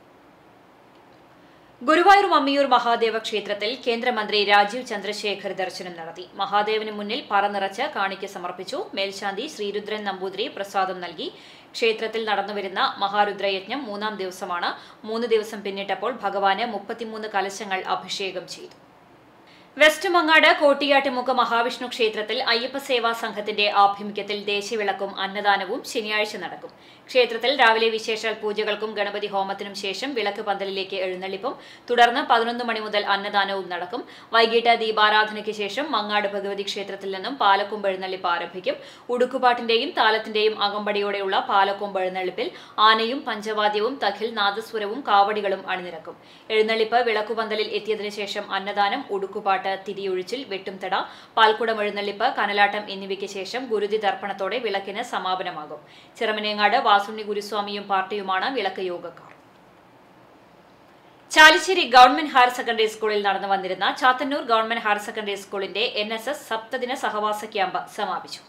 A: ഗുരുവായൂർ മമ്മിയൂർ മഹാദേവ ക്ഷേത്രത്തിൽ കേന്ദ്രമന്ത്രി രാജീവ് ചന്ദ്രശേഖർ ദർശനം നടത്തി മഹാദേവന് മുന്നിൽ പറ നിറച്ച് കാണിക്ക സമർപ്പിച്ചു മേൽശാന്തി ശ്രീരുദ്രൻ നമ്പൂതിരി പ്രസാദം നൽകി ക്ഷേത്രത്തിൽ നടന്നുവരുന്ന മഹാരുദ്രയജ്ഞം മൂന്നാം ദിവസമാണ് മൂന്ന് ദിവസം പിന്നിട്ടപ്പോൾ ഭഗവാന് മുപ്പത്തിമൂന്ന് കലശങ്ങൾ അഭിഷേകം ചെയ്തു വെസ്റ്റ് മങ്ങാട് കോട്ടിയാട്ടുമുക്ക് മഹാവിഷ്ണു ക്ഷേത്രത്തിൽ അയ്യപ്പ സേവാ സംഘത്തിന്റെ ആഭിമുഖ്യത്തിൽ ദേശവിളക്കും അന്നദാനവും ശനിയാഴ്ച നടക്കും ക്ഷേത്രത്തിൽ രാവിലെ വിശേഷാൽ പൂജകൾക്കും ഗണപതി ഹോമത്തിനും ശേഷം വിളക്ക് പന്തലിലേക്ക് എഴുന്നള്ളിപ്പും തുടർന്ന് പതിനൊന്ന് മണി മുതൽ അന്നദാനവും നടക്കും വൈകിട്ട് ദീപാരാധനയ്ക്ക് ശേഷം മങ്ങാട് ഭഗവതി ക്ഷേത്രത്തിൽ നിന്നും പാലക്കൊമ്പ് എഴുന്നള്ളിപ്പ് ആരംഭിക്കും ഉടുക്കുപാട്ടിന്റെയും താലത്തിന്റെയും അകമ്പടിയോടെയുള്ള പാലക്കൊമ്പ് എഴുന്നള്ളിപ്പിൽ ആനയും പഞ്ചവാദ്യവും തഖിൽ നാദസ്വരവും കാവടികളും അണിനിരക്കും എഴുന്നള്ളിപ്പ് വിളക്കുപന്തലിൽ എത്തിയതിനു ശേഷം അന്നദാനം ഉടുക്കുപാട്ട് തിരിയൊഴിച്ചിൽ വെട്ടുംതട പാൽക്കുടം എഴുന്നള്ളിപ്പ് കനലാട്ടം എന്നിവയ്ക്ക് ശേഷം ഗുരുതി ദർപ്പണത്തോടെ വിളക്കിന് സമാപനമാകും ചിറമനേങ്ങാട് വാസുണ്ണി ഗുരുസ്വാമിയും പാർട്ടിയുമാണ് വിളക്ക് യോഗക്കാർ ചാലിശ്ശേരി ഗവൺമെന്റ് ഹയർ സെക്കൻഡറി സ്കൂളിൽ നടന്നു വന്നിരുന്ന ചാത്തന്നൂർ ഗവൺമെന്റ് ഹയർ സെക്കൻഡറി സ്കൂളിന്റെ എൻ എസ് എസ് സപ്തദിന സഹവാസ ക്യാമ്പ് സമാപിച്ചു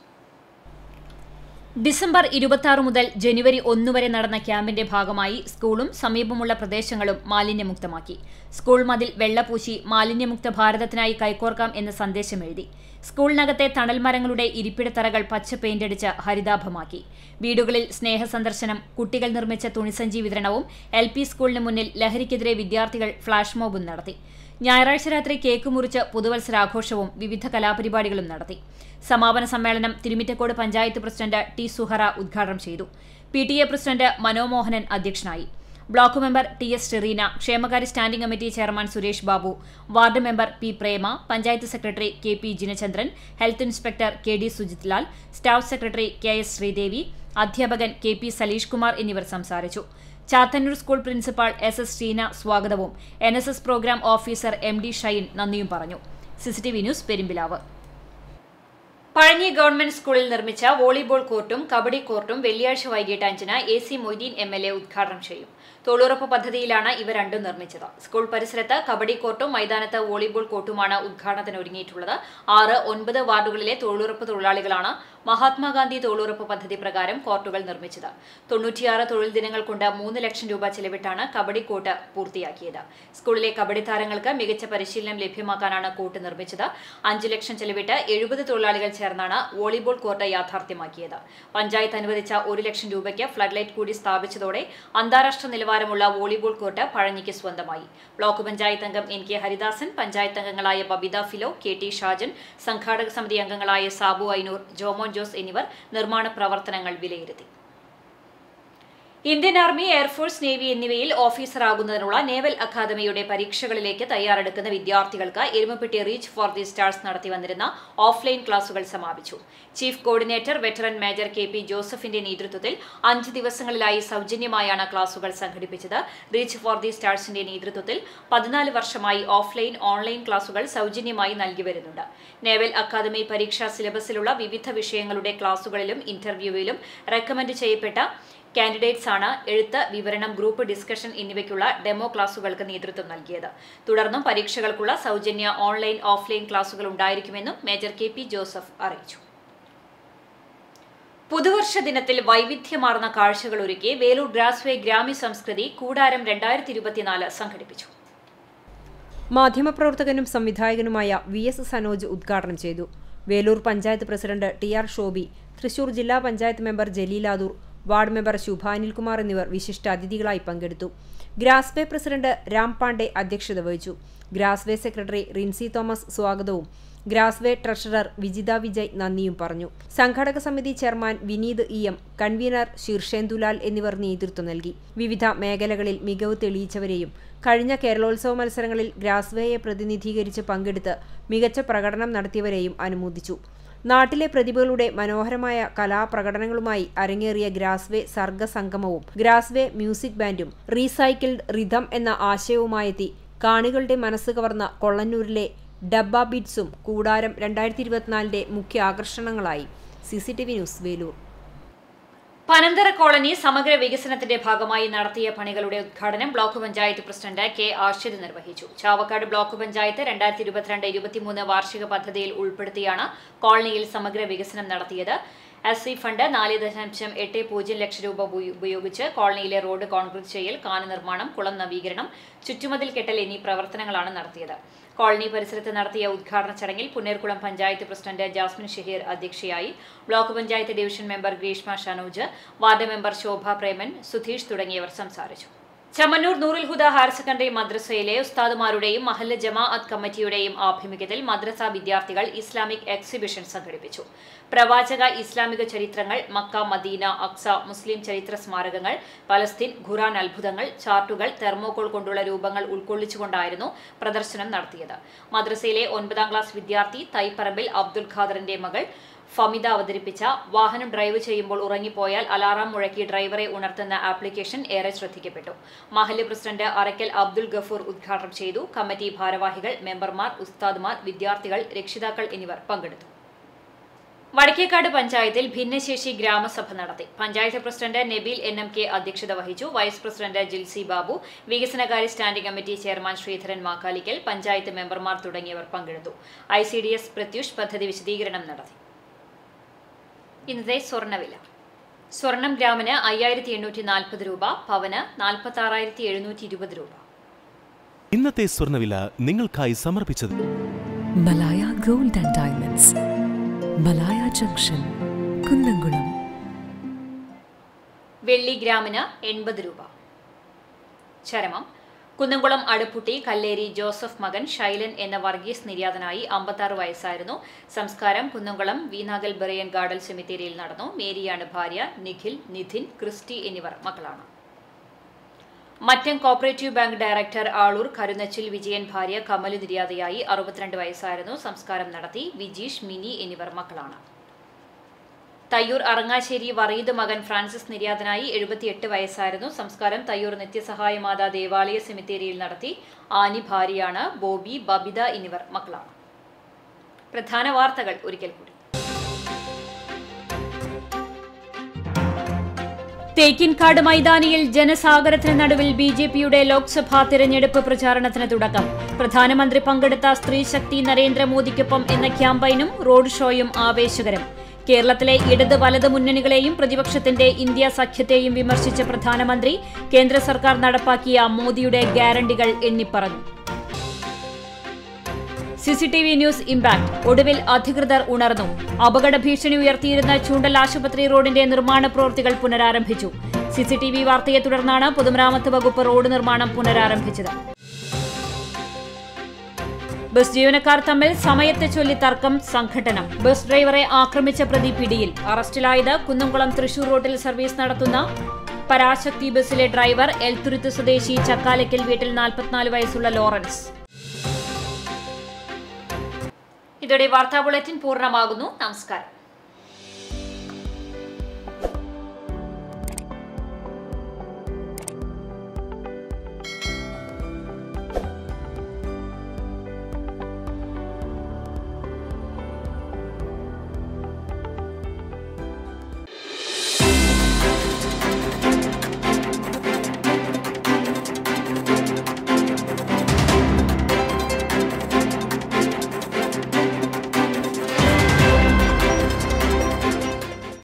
A: ഡിസംബർ ഇരുപത്തി ആറ് മുതൽ ജനുവരി ഒന്ന് വരെ നടന്ന ക്യാമ്പിന്റെ ഭാഗമായി സ്കൂളും സമീപമുള്ള പ്രദേശങ്ങളും മാലിന്യമുക്തമാക്കി സ്കൂൾ മതിൽ വെള്ളപൂശി മാലിന്യമുക്ത ഭാരതത്തിനായി കൈകോർക്കാം എന്ന സന്ദേശം എഴുതി സ്കൂളിനകത്തെ തണൽമരങ്ങളുടെ ഇരിപ്പിടത്തറകൾ പച്ച പെയിന്റടിച്ച് ഹരിതാഭമാക്കി വീടുകളിൽ സ്നേഹസന്ദർശനം കുട്ടികൾ നിർമ്മിച്ച തുണിസഞ്ചി വിതരണവും എൽ പി സ്കൂളിന് മുന്നിൽ ലഹരിക്കെതിരെ വിദ്യാർത്ഥികൾ ഫ്ളാഷ് മോബും നടത്തി ഞായറാഴ്ച രാത്രി കേക്ക് മുറിച്ച് പുതുവത്സരാഘോഷവും വിവിധ കലാപരിപാടികളും നടത്തി സമാപന സമ്മേളനം തിരുമിറ്റക്കോട് പഞ്ചായത്ത് പ്രസിഡന്റ് ടി സുഹറ ഉദ്ഘാടനം ചെയ്തു P T A president Manomohanan അധ്യക്ഷനായി block member T S Shereena ക്ഷേമകാര്യ standing committee chairman Suresh Babu ward member P Prema panchayat secretary K P Jinachandran health inspector K D Sujith Lal staff secretary K S Sreedevi അധ്യാപകൻ കെ പി സലീഷ് കുമാർ എന്നിവർ സംസാരിച്ചു Chathannur school principal S S Sheena സ്വാഗതവും N S S programme officer M D Shine നന്ദിയും പറഞ്ഞു CCTV news Perumpilavu Pazhanji government സ്കൂളിൽ നിർമ്മിച്ച volleyball കോർട്ടും കബഡി കോർട്ടും വെള്ളിയാഴ്ച വൈകിട്ട് അഞ്ചിന് A C Moideen M L A ഉദ്ഘാടനം ചെയ്യും തൊഴിലുറപ്പ് പദ്ധതിയിലാണ് ഇവ രണ്ടും നിർമ്മിച്ചത് സ്കൂൾ പരിസരത്ത് കബഡി കോർട്ടും മൈതാനത്ത് വോളിബോൾ കോർട്ടുമാണ് ഉദ്ഘാടനത്തിന് ഒരുങ്ങിയിട്ടുള്ളത് ആറ് ഒൻപത് വാർഡുകളിലെ തൊഴിലുറപ്പ് തൊഴിലാളികളാണ് മഹാത്മാഗാന്ധി തൊഴിലുറപ്പ് പദ്ധതി പ്രകാരം കോർട്ടുകൾ നിർമ്മിച്ചത് തൊണ്ണൂറ്റിയാറ് തൊഴിൽ ദിനങ്ങൾ കൊണ്ട് മൂന്ന് ലക്ഷം രൂപ ചെലവിട്ടാണ് കബഡി കോർട്ട് പൂർത്തിയാക്കിയത് സ്കൂളിലെ കബഡി താരങ്ങൾക്ക് മികച്ച പരിശീലനം ലഭ്യമാക്കാനാണ് കോർട്ട് നിർമ്മിച്ചത് അഞ്ച് ലക്ഷം ചെലവിട്ട് എഴുപത് തൊഴിലാളികൾ ചേർന്നാണ് വോളിബോൾ കോർട്ട് യാഥാർത്ഥ്യമാക്കിയത് പഞ്ചായത്ത് അനുവദിച്ച ഒരു ലക്ഷം രൂപയ്ക്ക് ഫ്ലഡ് ലൈറ്റ് കൂടി സ്ഥാപിച്ചതോടെ അന്താരാഷ്ട്ര നിലവാരമുള്ള വോളിബോൾ കോർട്ട് പഴഞ്ഞിക്ക് സ്വന്തമായി ബ്ലോക്ക് പഞ്ചായത്ത് അംഗം എൻ കെ ഹരിദാസൻ പഞ്ചായത്ത് അംഗങ്ങളായ ബബിത ഫിലോ കെ ടി ഷാജൻ സംഘാടക സമിതി അംഗങ്ങളായ സാബു ഐനൂർ ജോമോൻ ജോസ് എന്നിവർ നിർമ്മാണ പ്രവർത്തനങ്ങൾ വിലയിരുത്തി ഇന്ത്യൻ ആർമി എയർഫോഴ്സ് നേവി എന്നിവയിൽ ഓഫീസറാകുന്നതിനുള്ള നേവൽ അക്കാദമിയുടെ പരീക്ഷകളിലേക്ക് തയ്യാറെടുക്കുന്ന വിദ്യാർത്ഥികൾക്ക് Erumapetty reach for the stars നടത്തി വന്നിരുന്ന ഓഫ്ലൈൻ ക്ലാസുകൾ സമാപിച്ചു chief coordinator veteran major K P ജോസഫിന്റെ നേതൃത്വത്തിൽ അഞ്ച് ദിവസങ്ങളിലായി സൗജന്യമായാണ് ക്ലാസുകൾ സംഘടിപ്പിച്ചത് റീച്ച് ഫോർ ദി സ്റ്റാർസിന്റെ നേതൃത്വത്തിൽ പതിനാല് വർഷമായി ഓഫ്ലൈൻ ഓൺലൈൻ ക്ലാസുകൾ സൗജന്യമായി നൽകി വരുന്നുണ്ട് നേവൽ അക്കാദമി പരീക്ഷാ സിലബസിലുള്ള വിവിധ വിഷയങ്ങളുടെ ക്ലാസുകളിലും ഇന്റർവ്യൂവിലും റെക്കമെൻഡ് ചെയ്യപ്പെട്ട കാൻഡിഡേറ്റ്സ് ആണ് എഴുത്ത് വിവരണം ഗ്രൂപ്പ് ഡിസ്കഷൻ എന്നിവയ്ക്കുള്ള ഡെമോ ക്ലാസുകൾക്ക് നേതൃത്വം നൽകിയത് തുടർന്നും പരീക്ഷകൾക്കുള്ള സൗജന്യ ഓൺലൈൻ ഓഫ്ലൈൻ ക്ലാസുകൾ ഉണ്ടായിരിക്കുമെന്നും മേജർ കെ പി ജോസഫ് അറിയിച്ചു പുതുവർഷ ദിനത്തിൽ വൈവിധ്യമാർന്ന കാഴ്ചകൾ ഒരുക്കി വേലൂർ ഗ്രാസ്വേ ഗ്രാമി സംസ്കൃതി കൂടാരം രണ്ടായിരത്തി ഇരുപത്തിനാല് സംഘടിപ്പിച്ചു
C: മാധ്യമപ്രവർത്തകനും സംവിധായകനുമായ വി എസ് സനോജ് ഉദ്ഘാടനം ചെയ്തു Veloor panchayat president T R Shobi Thrissur ജില്ലാ പഞ്ചായത്ത് മെമ്പർ ജലീലാദൂർ വാർഡ് മെമ്പർ ശുഭാനിൽകുമാർ എന്നിവർ വിശിഷ്ട അതിഥികളായി പങ്കെടുത്തു ഗ്രാസ്വേ പ്രസിഡന്റ് രാം പാണ്ഡെ അധ്യക്ഷത വഹിച്ചു ഗ്രാസ്വേ സെക്രട്ടറി റിൻസി തോമസ് സ്വാഗതവും ഗ്രാസ്വേ ട്രഷറർ വിജിത വിജയ് നന്ദിയും പറഞ്ഞു സംഘാടക സമിതി chairman Vineeth E M convener ശീർഷേന്ദുലാൽ എന്നിവർ നേതൃത്വം നൽകി വിവിധ മേഖലകളിൽ മികവ് തെളിയിച്ചവരെയും കഴിഞ്ഞ കേരളോത്സവ മത്സരങ്ങളിൽ ഗ്രാസ്വേയെ പ്രതിനിധീകരിച്ച് പങ്കെടുത്ത് മികച്ച പ്രകടനം നടത്തിയവരെയും അനുമോദിച്ചു നാട്ടിലെ പ്രതിഭകളുടെ മനോഹരമായ കലാപ്രകടനങ്ങളുമായി അരങ്ങേറിയ ഗ്രാസ്വേ സർഗസംഗമവും ഗ്രാസ്വേ മ്യൂസിക് ബാൻഡും റീസൈക്കിൾഡ് റിഥം എന്ന ആശയവുമായെത്തി കാണികളുടെ മനസ്സ് കവർന്ന കൊള്ളന്നൂരിലെ ഡബ്ബ ബീറ്റ്സും കൂടാരം രണ്ടായിരത്തി ഇരുപത്തിനാലിന്റെ മുഖ്യ ആകർഷണങ്ങളായി C C T V news Veloor
A: Panantara colony സമഗ്ര വികസനത്തിന്റെ ഭാഗമായി നടത്തിയ പണികളുടെ ഉദ്ഘാടനം block panchayat president K Ashid നിർവഹിച്ചു ചാവക്കാട് ബ്ലോക്ക് പഞ്ചായത്ത് രണ്ടായിരത്തി ഇരുപത്തിരണ്ട് ഇരുപത്തിമൂന്ന് വാർഷിക പദ്ധതിയിൽ ഉൾപ്പെടുത്തിയാണ് കോളനിയിൽ സമഗ്ര വികസനം നടത്തിയത് എസ് സി ഫണ്ട് നാല് ദശാംശം എട്ട് പൂജ്യം ലക്ഷം രൂപ ഉപയോ- ഉപയോഗിച്ച് കോളനിയിലെ റോഡ് കോൺക്രീറ്റ് ചെയ്യൽ കാന നിർമ്മാണം കുളം നവീകരണം ചുറ്റുമതിൽ കെട്ടൽ എന്നീ പ്രവർത്തനങ്ങളാണ് നടത്തിയത് കോളനി പരിസരത്ത് നടത്തിയ ഉദ്ഘാടന ചടങ്ങിൽ പുന്നേർകുളം പഞ്ചായത്ത് പ്രസിഡന്റ് ജാസ്മിൻ ഷഹീർ അധ്യക്ഷയായി block panchayat division member Greeshma Shanoj ward member Shobha Preman Sudheesh തുടങ്ങിയവർ സംസാരിച്ചു ചമ്മന്നൂർ നൂറുൽ ഹുദ ഹയർ സെക്കൻഡറി മദ്രസയിലെ ഉസ്താദുമാരുടെയും മഹല്ല ജമാഅത്ത് കമ്മിറ്റിയുടെയും ആഭിമുഖ്യത്തിൽ മദ്രസ വിദ്യാർത്ഥികൾ ഇസ്ലാമിക് എക്സിബിഷൻ സംഘടിപ്പിച്ചു പ്രവാചക ഇസ്ലാമിക ചരിത്രങ്ങൾ മക്ക മദീന അക്സ മുസ്ലിം ചരിത്ര സ്മാരകങ്ങൾ പലസ്തീൻ ഖുറാൻ അത്ഭുതങ്ങൾ ചാർട്ടുകൾ തെർമോകോൾ കൊണ്ടുള്ള രൂപങ്ങൾ ഉൾക്കൊള്ളിച്ചുകൊണ്ടായിരുന്നു പ്രദർശനം നടത്തിയത് മദ്രസയിലെ ഒൻപതാം ക്ലാസ് വിദ്യാർത്ഥി തൈപ്പറമ്പിൽ അബ്ദുൽ ഖാദറിന്റെ മകൾ ഫമിത അവതരിപ്പിച്ച വാഹനം ഡ്രൈവ് ചെയ്യുമ്പോൾ ഉറങ്ങിപ്പോയാൽ അലാറാം മുഴക്കി ഡ്രൈവറെ ഉണർത്തുന്ന ആപ്ലിക്കേഷൻ ഏറെ ശ്രദ്ധിക്കപ്പെട്ടു മഹല്ല് പ്രസിഡന്റ് അറക്കൽ അബ്ദുൽ ഗഫൂർ ഉദ്ഘാടനം ചെയ്തു കമ്മിറ്റി ഭാരവാഹികൾ മെമ്പർമാർ ഉസ്താദുമാർ വിദ്യാർത്ഥികൾ രക്ഷിതാക്കൾ എന്നിവർ പങ്കെടുത്തു വടക്കേക്കാട് പഞ്ചായത്തിൽ ഭിന്നശേഷി ഗ്രാമസഭ നടത്തി panchayat president Nabeel N M K അധ്യക്ഷത വഹിച്ചു വൈസ് പ്രസിഡന്റ് ജിൽസി ബാബു വികസനകാര്യ standing committee chairman Sreedharan Makkalikkal panchayat മെമ്പർമാർ തുടങ്ങിയവർ പങ്കെടുത്തു I C D S Prathyush പദ്ധതി വിശദീകരണം നടത്തി ഇന്നത്തെ സ്വർണ്ണവില സ്വർണം ഗ്രാമിന് അയ്യായിരത്തി എണ്ണൂറ്റി നാൽപ്പത് രൂപ പവന് നാൽപ്പത്തി ആറായിരത്തി എഴുന്നൂറ്റി ഇരുപത് രൂപ
G: ഇന്നത്തെ സ്വർണ്ണവില നിങ്ങൾക്കായി സമർപ്പിച്ചത്
H: Malaya gold and diamonds Malaya junction Kunnamkulam
A: വെള്ളി ഗ്രാമിന് എൺപത് രൂപ ചരമം കുന്നംകുളം അടുപ്പുട്ടി കല്ലേരി ജോസഫ് മകൻ ശൈലൻ എന്ന വർഗീസ് നിര്യാതനായി അമ്പത്താറ് വയസ്സായിരുന്നു സംസ്കാരം കുന്നംകുളം വീനാഗൽ ബെറിയൻ ഗാർഡൽ സെമിത്തേരിയിൽ നടന്നു മേരിയാണ് ഭാര്യ നിഖിൽ നിധിൻ ക്രിസ്റ്റി എന്നിവർ മക്കളാണ് Mattam cooperative bank director Aloor Karunachil Vijayan ഭാര്യ കമലു നിര്യാതയായി അറുപത്തിരണ്ട് വയസ്സായിരുന്നു സംസ്കാരം നടത്തി വിജീഷ് മിനി എന്നിവർ മക്കളാണ് തയ്യൂർ അറങ്ങാശ്ശേരി വറീദ് മകൻ ഫ്രാൻസിസ് നിര്യാതനായി എഴുപത്തിയെട്ട് വയസ്സായിരുന്നു സംസ്കാരം തയ്യൂർ നിത്യസഹായ മാതാ ദേവാലയ സെമിത്തേരിയിൽ നടത്തി ആനി ഭാര്യയാണ് ബോബി ബബിത എന്നിവർ മക്കളാണ് പ്രധാന വാർത്തകൾ ഒരിക്കൽ കൂടി തേക്കിൻകാട് മൈതാനിയിൽ ജനസാഗരത്തിന് നടുവിൽ ബി ജെ പിയുടെ ലോക്സഭാ തിരഞ്ഞെടുപ്പ് പ്രചാരണത്തിന് തുടക്കം പ്രധാനമന്ത്രി പങ്കെടുത്ത സ്ത്രീശക്തി നരേന്ദ്രമോദിക്കൊപ്പം എന്ന ക്യാമ്പയിനും റോഡ് ഷോയും ആവേശകരം കേരളത്തിലെ ഇടത് വലത് മുന്നണികളെയും പ്രതിപക്ഷത്തിന്റെ ഇന്ത്യ സഖ്യത്തെയും വിമർശിച്ച പ്രധാനമന്ത്രി കേന്ദ്ര സർക്കാർ നടപ്പാക്കിയ മോദിയുടെ ഗ്യാരണ്ടികൾ എണ്ണിപ്പറഞ്ഞു സിസിടിവി ന്യൂസ് ഇമ്പാക്ട് ഒടുവിൽ അധികൃതർ ഉണർന്നു അപകട ഭീഷണി ഉയർത്തിയിരുന്ന ചൂണ്ടൽ ആശുപത്രി റോഡിന്റെ നിർമ്മാണ പ്രവൃത്തികൾ പുനരാരംഭിച്ചു സിസിടിവി വാർത്തയെ തുടർന്നാണ് പൊതുമരാമത്ത് വകുപ്പ് റോഡ് നിർമ്മാണം പുനരാരംഭിച്ചത് ബസ് ജീവനക്കാർ തമ്മിൽ സമയത്തെ ചൊല്ലി തർക്കം സംഘട്ടനം ബസ് ഡ്രൈവറെ ആക്രമിച്ച പ്രതി പിടിയിൽ അറസ്റ്റിലായത് കുന്നംകുളം തൃശൂർ റോഡിൽ സർവീസ് നടത്തുന്ന പരാശക്തി ബസ്സിലെ ഡ്രൈവർ എൽത്തുരുത്ത് സ്വദേശി ചക്കാലയ്ക്കൽ വീട്ടിൽ നാൽപ്പത്തിനാല് വയസ്സുള്ള ലോറൻസ് ഇതോടെ വാർത്താ ബുള്ളറ്റിൻ പൂർണ്ണമാകുന്നു നമസ്കാരം